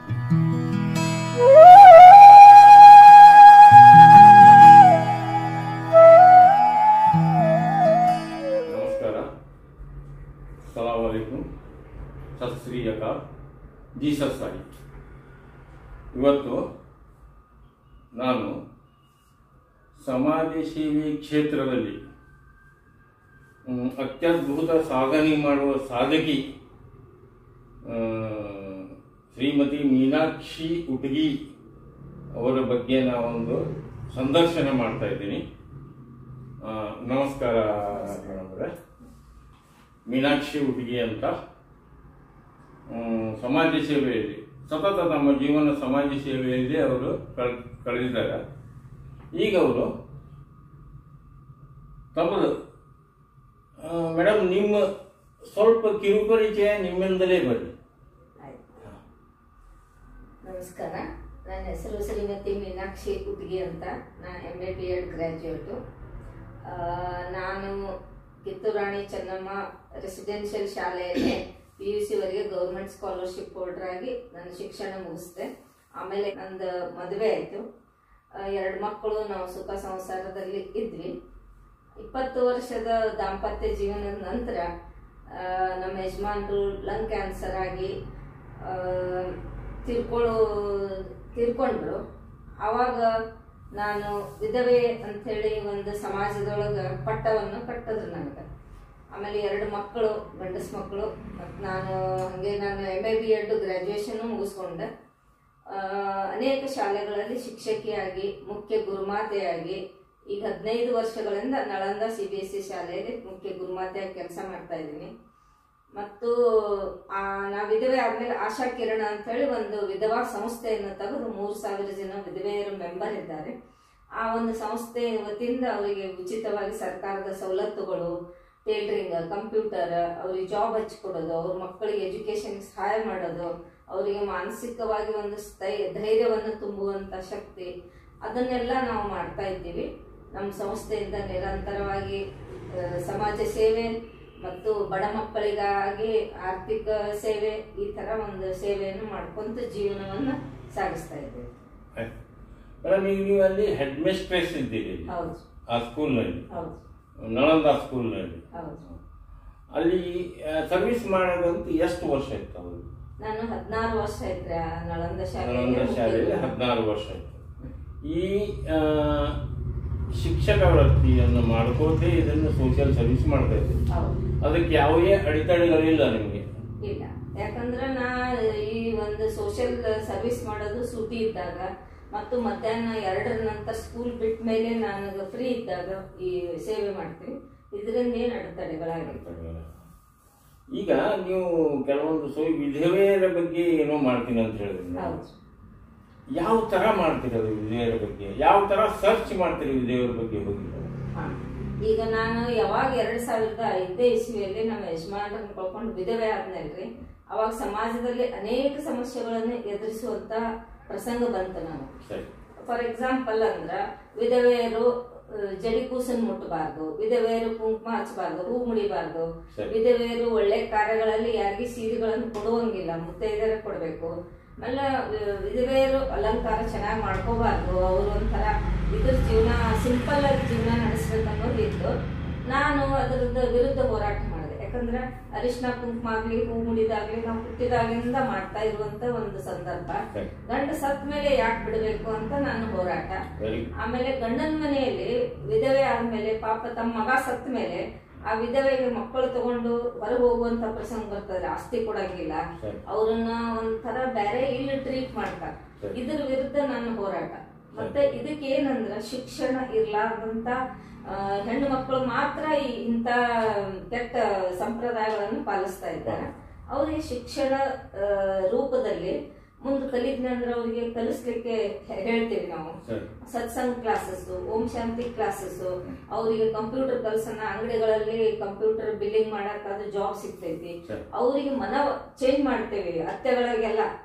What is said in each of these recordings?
ನಮಸ್ಕಾರ ಸಲಾಮ್ ಅಲೈಕುಂ ಸತ್ ಶ್ರೀ ಅಕಾಲ್ ಜೀಸಸ್ ಸಾಯಿ ಇವತ್ತು ನಾನು ಸಮಾಜ ಸೇವೆ ಕ್ಷೇತ್ರದಲ್ಲಿ ಮ್, ಅತ್ಯದ್ಭುತ ಸಾಧನೆ ಮಾಡುವ ಸಾಧಕಿ ಆ, ಶ್ರೀಮತಿ ಮೀನಾಕ್ಷಿ ಉಟಗಿ ಅವರ ಬಗ್ಗೆ ನಾವೊಂದು ಸಂದರ್ಶನ ಮಾಡ್ತಾ ಇದ್ದೀನಿ ಆ, ನಮಸ್ಕಾರ ಮೇಡಮ್ ಅವರೇ ಮೀನಾಕ್ಷಿ ಉಟಗಿ ಅಂತ ಹ್ಮ್, ಸಮಾಜ ಸೇವೆಯಲ್ಲಿ ಸತತ ತಮ್ಮ ಜೀವನ ಸಮಾಜ ಸೇವೆಯಲ್ಲಿ ಅವರು ಕಳ್ ಕಳೆದಿದ್ದಾರೆ ಈಗ ಅವರು ತಮ್ಮದು ಮೇಡಮ್ ನಿಮ್ಮ ಸ್ವಲ್ಪ ಕಿರುಪರಿಚಯ ನಿಮ್ಮಿಂದಲೇ ಬರಲಿ ಆಯ್ತು. ನಮಸ್ಕಾರ ನನ್ನ ಹೆಸರು ಶ್ರೀಮತಿ ಮೀನಾಕ್ಷಿ ಉಟ್ಗಿ ಅಂತ ನಾನು M A B Ed graduate ನಾನು ಕಿತ್ತೂರಾಣಿ ಚೆನ್ನಮ್ಮ ರೆಸಿಡೆನ್ಷಿಯಲ್ ಶಾಲೆಯಲ್ಲಿ ಪಿ ಯು ಸಿವರೆಗೆ ಗೌರ್ಮೆಂಟ್ ಸ್ಕಾಲರ್ಶಿಪ್ ಹೋಲ್ಡರ್ ಆಗಿ ನನ್ನ ಶಿಕ್ಷಣ ಮುಗಿಸ್ದೆ ಆಮೇಲೆ ನಂದು ಮದುವೆ ಆಯಿತು ಎರಡು ಮಕ್ಕಳು ನಾವು ಸುಖ ಸಂಸಾರದಲ್ಲಿ ಇದ್ವಿ ಇಪ್ಪತ್ತು ವರ್ಷದ ದಾಂಪತ್ಯ ಜೀವನದ ನಂತರ ಆ, ನಮ್ಮ ಯಜಮಾನರು ಲಂಗ್ ಕ್ಯಾನ್ಸರ್ ಆಗಿ ಆ, ತೀರ್ಕೊಳ್ಳೋ ತೀರ್ಕೊಂಡ್ರು ಆವಾಗ ನಾನು ವಿಧವೆ ಅಂಥೇಳಿ ಒಂದು ಸಮಾಜದೊಳಗೆ ಪಟ್ಟವನ್ನು ಕಟ್ಟಿದ್ರು ನನಗೆ ಆಮೇಲೆ ಎರಡು ಮಕ್ಕಳು ಗಂಡಸು ಮಕ್ಕಳು ಮತ್ತು ನಾನು ಹಾಗೆ ನಾನು ಎಮ್ ಎ ಬಿ ಎಡ್ ಗ್ರ್ಯಾಜುಯೇಷನ್ನು ಮುಗಿಸ್ಕೊಂಡೆ ಆ, ಅನೇಕ ಶಾಲೆಗಳಲ್ಲಿ ಶಿಕ್ಷಕಿಯಾಗಿ ಮುಖ್ಯ ಗುರುಮಾತೆಯಾಗಿ ಈಗ ಹದಿನೈದು ವರ್ಷಗಳಿಂದ Nalanda C B S C ಶಾಲೆಯಲ್ಲಿ ಮುಖ್ಯ ಗುರುಮಾತೆಯಾಗಿ ಕೆಲಸ ಮಾಡ್ತಾ ಇದ್ದೀನಿ ಮತ್ತು ಆ, ನಾ ವಿಧವೆ ಆದ್ಮೇಲೆ ಆಶಾ ಕಿರಣ ಅಂತ ಹೇಳಿ ಒಂದು ವಿಧವಾ ಸಂಸ್ಥೆಯನ್ನು ತೆಗೆದು ಮೂರು ಸಾವಿರ ಜನ ವಿಧವೆಯರು ಮೆಂಬರ್ ಇದ್ದಾರೆ ಆ ಒಂದು ಸಂಸ್ಥೆ ವತಿಯಿಂದ ಅವರಿಗೆ ಉಚಿತವಾಗಿ ಸರ್ಕಾರದ ಸವಲತ್ತುಗಳು ಟೇಲರಿಂಗ್ ಕಂಪ್ಯೂಟರ್ ಅವ್ರಿಗೆ ಜಾಬ್ ಹಚ್ಕೊಡೋದು ಅವ್ರ ಮಕ್ಕಳಿಗೆ ಎಜುಕೇಶನ್ ಸಹಾಯ ಮಾಡೋದು ಅವರಿಗೆ ಮಾನಸಿಕವಾಗಿ ಒಂದು ಸ್ಥೈ ಧೈರ್ಯವನ್ನು ತುಂಬುವಂತ ಶಕ್ತಿ ಅದನ್ನೆಲ್ಲ ನಾವು ಮಾಡ್ತಾ ಇದ್ದೀವಿ ನಮ್ಮ ಸಂಸ್ಥೆಯಿಂದ ನಿರಂತರವಾಗಿ ಆ, ಸಮಾಜ ಸೇವೆ ಮತ್ತು ಬಡ ಮಕ್ಕಳಿಗಾಗಿ ಆರ್ಥಿಕ ಸೇವೆ ಈ ತರ ಒಂದು ಸೇವೆಯನ್ನು ಮಾಡ್ಕೊಂತ ಜೀವನವನ್ನು ಸಾಗಿಸ್ತಾ ಇದ್ದೇವೆ ಮೇಡಮ್ ಈಗ ನೀವು ಅಲ್ಲಿ ಹೆಡ್ ಮಿಸ್ಟ್ರೆಸ್ ಇದ್ದೀರಿ ಇಲ್ಲಿ, ಹೌದು ಆ ಸ್ಕೂಲ್ನಲ್ಲಿ ಹೌದು ನಳಂದ ಸ್ಕೂಲ್ನಲ್ಲಿ ಹೌದು ಅಲ್ಲಿ ಸರ್ವಿಸ್ ಮಾಡೋದಂತ ಎಷ್ಟು ವರ್ಷ ಇತ್ತು ಅವರು ನಾನು ಹದಿನಾರು ವರ್ಷ ಐತ್ರಿ ಆ ನಳಂದ ನಳಂದ ಶಾಲೆಯಲ್ಲಿ ಶಾಲೆಯಲ್ಲಿ ಹದಿನಾರು ವರ್ಷ ಇತ್ತು ಈ ಆ, ಶಿಕ್ಷಕ ವೃತ್ತಿಯನ್ನು ಮಾಡ್ಕೋತೆ ಇದನ್ನು ಸೋಷಿಯಲ್ ಸರ್ವಿಸ್ ಮಾಡ್ತಾ ಇದ್ದೀವಿ ಹೌದು ಅದಕ್ಕೆ ಯಾವುದೇ ಅಡೆತಡೆಗಳಿಲ್ಲ ನಿಮಗೆ ಇಲ್ಲ ಯಾಕಂದ್ರೆ ನಾ ಈ ಒಂದು ಸೋಷಿಯಲ್ ಸರ್ವಿಸ್ ಮಾಡೋದು ಸೂಟಿ ಇದ್ದಾಗ ಮತ್ತು ಮಧ್ಯಾಹ್ನ ಎರಡರ ನಂತರ ಸ್ಕೂಲ್ ಬಿಟ್ಟ ಮೇಲೆ ನಾನು ಫ್ರೀ ಇದ್ದಾಗ ಈ ಸೇವೆ ಮಾಡ್ತೀನಿ ಇದರಿಂದ ಏನು ಅಡೆತಡೆಗಳಾಗಿರ್ತದೆ ಈಗ ನೀವು ಕೆಲವೊಂದು ಸೋ ವಿಧವೆಯರ ಬಗ್ಗೆ ಏನೋ ಮಾಡ್ತೀನಿ ಅಂತ ಹೇಳಿದ್ರಿ ನೀವು. ಹೌದು ಯಾವ ತರ ಮಾಡ್ತೀರಿ ಅದು ವಿಧವೆಯರ ಬಗ್ಗೆ ಯಾವ ತರ ಸರ್ಚ್ ಮಾಡ್ತೀರಿ ವಿಧವೆಯರ ಬಗ್ಗೆ ಹೋಗಿ ಹಾ. ಈಗ ನಾನು ಯಾವಾಗ ಎರಡ್ ಸಾವಿರದ ಐದನೇ ಇಸ್ವಿಯಲ್ಲಿ ನಮ್ಮ ಯಜಮಾನರನ್ನು ಕಳ್ಕೊಂಡು ವಿಧವೆ ಆದ್ಮೇಲ್ರಿ ಅವಾಗ ಸಮಾಜದಲ್ಲಿ ಅನೇಕ ಸಮಸ್ಯೆಗಳನ್ನು ಎದುರಿಸುವಂತ ಪ್ರಸಂಗ ಬಂತು ನಾನು ಸರಿ ಫಾರ್ ಎಕ್ಸಾಂಪಲ್ ಅಂದ್ರ ವಿಧವೆಯರು ಆ, ಜಡಿ ಕೂಸನ್ ಮುಟ್ಟಬಾರ್ದು ವಿಧವೆಯರು ಕುಂಕುಮ ಹಚ್ಚಬಾರ್ದು ಹೂ ಮುಡಿಬಾರ್ದು ಸರಿ. ವಿಧವೆಯರು ಒಳ್ಳೆ ಕಾರ್ಯಗಳಲ್ಲಿ ಯಾರಿಗೆ ಸೀರೆಗಳನ್ನು ಕೊಡುವಂಗಿಲ್ಲ ಮುತ್ತೈದೆಯರ ಕೊಡಬೇಕು ಆಮೇಲೆ ವಿ- ವಿಧವೆಯರು ಅಲಂಕಾರ ಚೆನ್ನಾಗಿ ಮಾಡ್ಕೋಬಾರ್ದು ಅವರು ಒಂಥರ ಇದ್ರ ಜೀವನ ಸಿಂಪಲ್ ಆಗಿ ಜೀವನ ನಡೆಸ್ಬೇಕು ಅನ್ನೋದು ಇತ್ತು ನಾನು ಅದರದ ವಿರುದ್ಧ ಹೋರಾಟ ಮಾಡಿದೆ ಯಾಕಂದ್ರೆ ಅರಿಶಿನ ಕುಂಕುಮ ಆಗ್ಲಿ ಹೂ ಮುಡಿದಾಗ್ಲಿ ನಾವು ಹುಟ್ಟಿದಾಗಿಂದ ಮಾಡ್ತಾ ಇರುವಂತ ಒಂದು ಸಂದರ್ಭ ಸರಿ ಗಂಡ ಸತ್ ಮೇಲೆ ಯಾಕೆ ಬಿಡಬೇಕು ಅಂತ ನಾನು ಹೋರಾಟ ವೆರಿ ಆಮೇಲೆ ಗಂಡನ ಮನೆಯಲ್ಲಿ ವಿಧವೆ ಆದ್ಮೇಲೆ ಪಾಪ ತಮ್ಮ ಮಗ ಸತ್ತ ಮೇಲೆ ಆ ವಿಧವೆಗೆ ಮಕ್ಕಳು ತಗೊಂಡು ಹೊರಗೆ ಹೋಗುವಂತ ಪ್ರಸಂಗ ಬರ್ತದೆ ಆಸ್ತಿ ಕೊಡಂಗಿಲ್ಲ ಸರಿ. ಅವ್ರನ್ನ ಒಂಥರ ಬೇರೆ ಇಲ್ಲಿ ಟ್ರೀಟ್ ಮಾಡ್ತಾರೆ ಸರಿ. ಇದ್ರ ವಿರುದ್ಧ ನನ್ನ ಹೋರಾಟ ಮತ್ತೆ ಇದಕ್ಕೆ ಏನಂದ್ರ ಶಿಕ್ಷಣ ಇರ್ಲಾರ್ದಂತ ಆ, ಹೆಣ್ಣು ಮಕ್ಕಳು ಮಾತ್ರ ಈ ಇಂಥ ಕೆಟ್ಟ ಸಂಪ್ರದಾಯಗಳನ್ನು ಪಾಲಿಸ್ತಾ ಇದ್ದಾರೆ ಅವರಿಗೆ ಶಿಕ್ಷಣ ಆ, ರೂಪದಲ್ಲಿ ಮುಂದೆ ಕಲಿದ್ನಂದ್ರೆ ಅವರಿಗೆ ಕಲಿಸ್ಲಿಕ್ಕೆ ಹೆ- ಹೇಳ್ತೀವಿ ನಾವು ಸರಿ ಸತ್ಸಂಗ್ ಕ್ಲಾಸಸ್ ಓಂ ಶಾಂತಿ ಕ್ಲಾಸಸ್ ಅವರಿಗೆ ಕಂಪ್ಯೂಟರ್ ಕಲ್ಸನ್ನ ಅಂಗಡಿಗಳಲ್ಲಿ ಕಂಪ್ಯೂಟರ್ ಬಿಲ್ಲಿಂಗ್ ಮಾಡಕ್ ಅದು ಜಾಬ್ ಸಿಗ್ತೈತಿ ಸರಿ. ಅವರಿಗೆ ಮನ ಚೇಂಜ್ ಮಾಡ್ತೇವೆ ಅತ್ತೆಗಳಿಗೆಲ್ಲ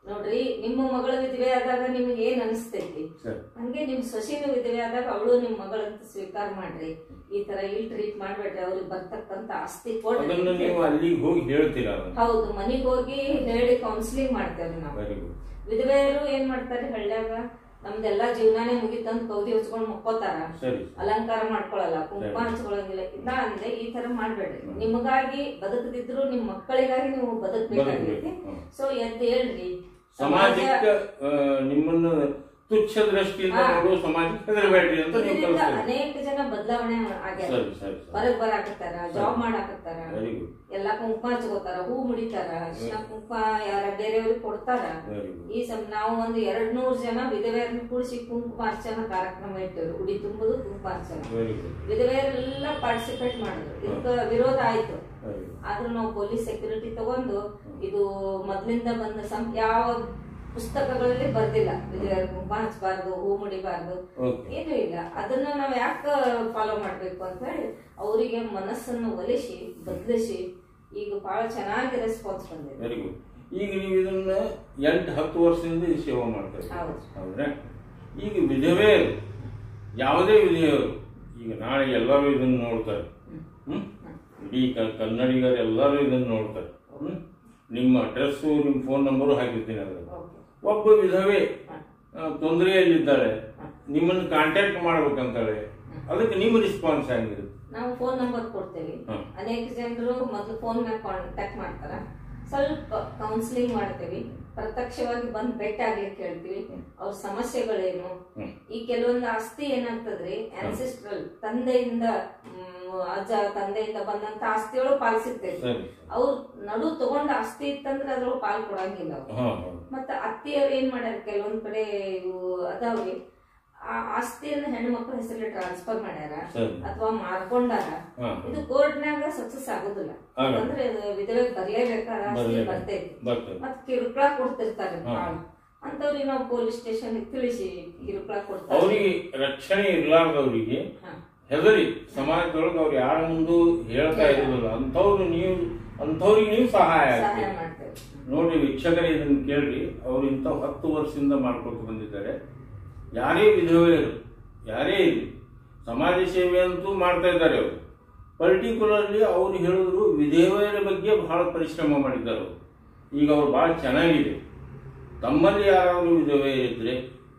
ನೋಡ್ರಿ ನಿಮ್ಮ ಮಗಳ ವಿಧವೆ ಆದಾಗ ನಿಮ್ಗೆ ಏನ್ ಅನಿಸ್ತೈತಿ ಸರಿ ಹಂಗೆ ನಿಮ್ ಸೊಸೆನೂ ವಿಧವೆ ಆದಾಗ ಅವಳು ನಿಮ್ ಮಗಳಂತ ಸ್ವೀಕಾರ ಮಾಡ್ರಿ ಈ ತರ ಇಲ್ ಟ್ರೀಟ್ ಮಾಡ್ಬೇಡ್ರಿ ಅವ್ರಿಗೆ ಬರ್ತಕ್ಕಂತ ಆಸ್ತಿ ಅದನ್ನು ಕೊಡ್ರಿ ನೀವು ಅಲ್ಲಿಗೆ ಹೋಗಿ ಹೇಳ್ತೀರಾ ಅದನ್ನು ಹೌದು ಮನಿಗ್ ಹೋಗಿ ಹೇಳಿ ಕೌನ್ಸಿಲಿಂಗ್ ಮಾಡ್ತೇವ್ರಿ ನಾವು ವೆರಿ ಗುಡ್ ವಿಧವೆಯರು ಏನ್ ಮಾಡ್ತಾರೆ ಹಳ್ಳ್ಯಾಗ ನಮ್ದೆಲ್ಲಾ ಜೀವನಾನೇ ಮುಗಿತಂತ ಕೌದಿ ಹಚ್ಕೊಂಡ್ ಮುಕ್ಕೋತಾರ ಸರಿ ಅಲಂಕಾರ ಮಾಡ್ಕೊಳಲ್ಲ ಕುಂಕುಮ ಹಚ್ಕೊಳಂಗಿಲ್ಲ ಇಲ್ಲ ಅಂದ್ರೆ ಈ ತರ ಮಾಡ್ಬೇಡ್ರಿ ನಿಮಗಾಗಿ ಬದುಕದಿದ್ರು ನಿಮ್ ಮಕ್ಕಳಿಗಾಗಿ ನೀವು ಬದುಕಬೇಕಾಗೈತಿ ಬದುಕ್ಬೇಕು. ಹ್ಮ್. ಸೊ ಎದ್ದು ಹೇಳ್ರಿ ಸಮಾಜಕ್ಕೆ ಆ, ನಿಮ್ಮನ್ನು ತುಚ್ಛ ದೃಷ್ಟಿಯಿಂದ ಹಾ. ನೋಡುವ ಸಮಾಜಕ್ಕೆ ಹೆದರಬೇಡ್ರಿ ಅಂತ ನೀವು ಇದರಿಂದ ಕಲಿಸ್ತೀರಿ ಅನೇಕ ಜನ ಬದಲಾವಣೆ ಆಗ್ಯಾರ ಸರಿ ಸರಿ ಸರಿ ಹೊರಗ್ ಬರಾಕತ್ತಾರ ಜಾಬ್ ಮಾಡಾಕತ್ತಾರ ವೆರಿ ಗುಡ್ ಎಲ್ಲಾ ಕುಂಕುಮ ಹಚ್ಕೋತಾರ ಹೂ ಮುಡಿತಾರ ಅರ್ಶಿನ ಕುಂಕುಮ ಯಾರ ಬೇರೆಯವ್ರಿಗೆ ಕೊಡ್ತಾರ ವೆರಿ ಗುಡ್ ಈ ಸಮ್ ನಾವು ಒಂದು ಎರಡ್ ನೂರ್ ಜನ ವಿಧವೆಯರನ್ನ ಕೂಡಿಸಿ ಕುಂಕುಮ ಅರ್ಚನ ಕಾರ್ಯಕ್ರಮ ಇಟ್ಟೇವ್ರಿ ಉಡಿ ತುಂಬುದು ಕುಂಕುಮ ಅರ್ಚನ ವೆರಿ ಗುಡ್ ವಿಧವೆಯರೆಲ್ಲ ಪಾರ್ಟಿಸಿಪೇಟ್ ಮಾಡಿದ್ರು ಇದಕ್ಕ ವಿರೋಧ ಆಯ್ತು ವೆರಿ ಗುಡ್ ಆದ್ರೂ ನಾವು ಪೊಲೀಸ್ ಸೆಕ್ಯೂರಿಟಿ ತಗೊಂಡು ಇದು ಮೊದ್ಲಿಂದ ಬಂದ ಸಂ ಯಾವ ಪುಸ್ತಕಗಳಲ್ಲಿ ಬರ್ದಿಲ್ಲ ವಿಧವೆಯರ ಕುಂಕುಮ ಹಚ್ಚಬಾರ್ದು ಹೂ ಮುಡಿಬಾರ್ದು ಓಕೆ ಏನು ಇಲ್ಲ ಅದನ್ನ ನಾವ್ ಯಾಕ ಫಾಲೋ ಮಾಡ್ಬೇಕು ಅಂತ ಹೇಳಿ ಅವರಿಗೆ ಮನಸ್ಸನ್ನು ಒಲಿಸಿ ಬದಲಿಸಿ ಈಗ ಬಹಳ ಚೆನ್ನಾಗಿ ರೆಸ್ಪಾನ್ಸ್ ಬಂದಿದೆ ವೆರಿ ಗುಡ್ ಈಗ ನೀವು ಇದನ್ನ ಎಂಟು ಹತ್ತು ವರ್ಷದಿಂದ ಈ ಸೇವೆ ಮಾಡ್ತಾ ಇದ್ದೀರಿ ಹೌದು. ಹೌದ್ರೆ ಈಗ ವಿಧವೆಯರು ಯಾವುದೇ ವಿಧವೆಯರು ಈಗ ನಾಳೆ ಎಲ್ಲರೂ ಇದನ್ನು ನೋಡ್ತಾರೆ ಹ್ಮ್ ಇಡೀ ಕ- ಕನ್ನಡಿಗರು ಎಲ್ಲರೂ ಇದನ್ನು ನೋಡ್ತಾರೆ ಹ್ಮ್ ನಿಮ್ಮ ಅಡ್ರೆಸ್ಸು ನಿಮ್ಮ ಫೋನ್ ನಂಬರು ಹಾಕಿರ್ತೀನಿ ಅದರಲ್ಲಿ ಓಕೆ ಒಬ್ಬ ವಿಧವೆ ಆ, ತೊಂದರೆಯಲ್ಲಿದ್ದಾಳೆ ನಿಮ್ಮನ್ನು ಕಾಂಟ್ಯಾಕ್ಟ್ ಮಾಡ್ಬೇಕಂತಾಳೆ ಅದಕ್ಕೆ ನಿಮ್ಮ ರೆಸ್ಪಾನ್ಸ್ ಹೆಂಗಿರುತ್ತೆ ನಾವು ಫೋನ್ ನಂಬರ್ ಕೊಡ್ತೇವೆ ಹ್ಮ್. ಅನೇಕ ಜನರು ಮೊದಲು ಫೋನ್ ಮ್ಯಾಗ ಕಾಂಟ್ಯಾಕ್ಟ್ ಮಾಡ್ತಾರ ಸ್ವಲ್ಪ ಕೌನ್ಸಿಲಿಂಗ್ ಮಾಡ್ತೇವಿ ಪ್ರತ್ಯಕ್ಷವಾಗಿ ಬಂದ್ ಭೇಟಿ ಆಗ್ಲಿಕ್ಕೆ ಹೇಳ್ತೀವಿ ಅವ್ರ ಸಮಸ್ಯೆಗಳೇನು ಹ್ಮ್. ಈ ಕೆಲವೊಂದು ಆಸ್ತಿ ಏನಾಗ್ತದ್ರಿ ಆನ್ಸಿಸ್ಟ್ರಲ್ ತಂದೆಯಿಂದ ಮ್, ಅಜ್ಜ ತಂದೆಯಿಂದ ಬಂದಂತ ಆಸ್ತಿಯೊಳಗೆ ಪಾಲ್ ಸಿಗ್ತೈತಿ ಸರಿ ಅವ್ರು ನಡು ತಗೊಂಡ ಆಸ್ತಿ ಇತ್ತಂದ್ರೆ ಅದ್ರೊಳಗೆ ಪಾಲ್ ಕೊಡಂಗಿಲ್ಲ ಅವ್ರು ಹಾ ಹಾ ಮತ್ತ ಅತ್ತಿಯವ್ರು ಏನ್ ಮಾಡ್ಯಾರ ಕೆಲವೊಂದ್ ಕಡೆ ಇವು ಅದಾವ್ರಿ ಆ ಆಸ್ತಿಯನ್ನ ಹೆಣ್ಣು ಮಕ್ಕಳ ಹೆಸರಲ್ಲಿ ಟ್ರಾನ್ಸ್ಫರ್ ಮಾಡ್ಯಾರ ಸರಿ ಅಥವಾ ಮಾರ್ಕೊಂಡಾರ ಹಾ ಇದು ಕೋರ್ಟ್ನಾಗ ಸಕ್ಸಸ್ ಆಗುದಿಲ್ಲ ಆಗಲ್ಲ. ಅಂದ್ರೆ ಇದು ವಿಧವೆ ಬರ್ಲೇಬೇಕಾದ ಆಸ್ತಿ ಬರ್ಲೇಬೇಕು. ಬರ್ತೈತಿ ಬರ್ತದೆ ಮತ್ ಕಿರುಕುಳ ಕೊಡ್ತಿರ್ತಾರೆ ಹಾ. ಭಾಳ ಅಂತವ್ರಿಗೆ ನಾವು ಪೊಲೀಸ್ ಸ್ಟೇಷನ್ ತಿಳಿಸಿ ಕಿರುಕುಳ ಕೊಡ್ತಾರೆ ಅವರಿಗೆ ರಕ್ಷಣೆ ಇರ್ಲಾರ್ದವರಿಗೆ ಹಾ. ಹೆದರಿ ಸಮಾಜದೊಳಗೆ ಅವ್ರು ಯಾರ ಮುಂದೂ ಹೇಳ್ತಾ ಇರೋದಿಲ್ಲ ಅಂಥವ್ರು ನೀವು ಅಂಥವ್ರಿಗೆ ನೀವು ಸಹಾಯ ಸಹಾಯ ಆಗ್ತೀರಿ ಮಾಡ್ತೇವೆ ನೋಡಿ ವೀಕ್ಷಕರೇ ಇದನ್ನು ಕೇಳ್ರಿ ಅವ್ರು ಇಂಥ ಹತ್ತು ವರ್ಷದಿಂದ ಮಾಡ್ಕೊತ ಬಂದಿದ್ದಾರೆ ಯಾರೇ ವಿಧವೆಯರು ಯಾರೇ ಇರಲಿ ಸಮಾಜ ಸೇವೆ ಅಂತೂ ಮಾಡ್ತಾ ಇದ್ದಾರೆ ಅವರು ಪರ್ಟಿಕ್ಯುಲರ್ಲಿ ಅವ್ರು ಹೇಳಿದ್ರು ವಿಧವೆಯರ ಬಗ್ಗೆ ಬಹಳ ಪರಿಶ್ರಮ ಮಾಡಿದ್ದಾರೆ ಅವರು ಈಗ ಅವ್ರು ಭಾಳ ಚೆನ್ನಾಗಿದೆ ತಮ್ಮಲ್ಲಿ ಯಾರಾದರೂ ವಿಧವೆಯರಿದ್ದರೆ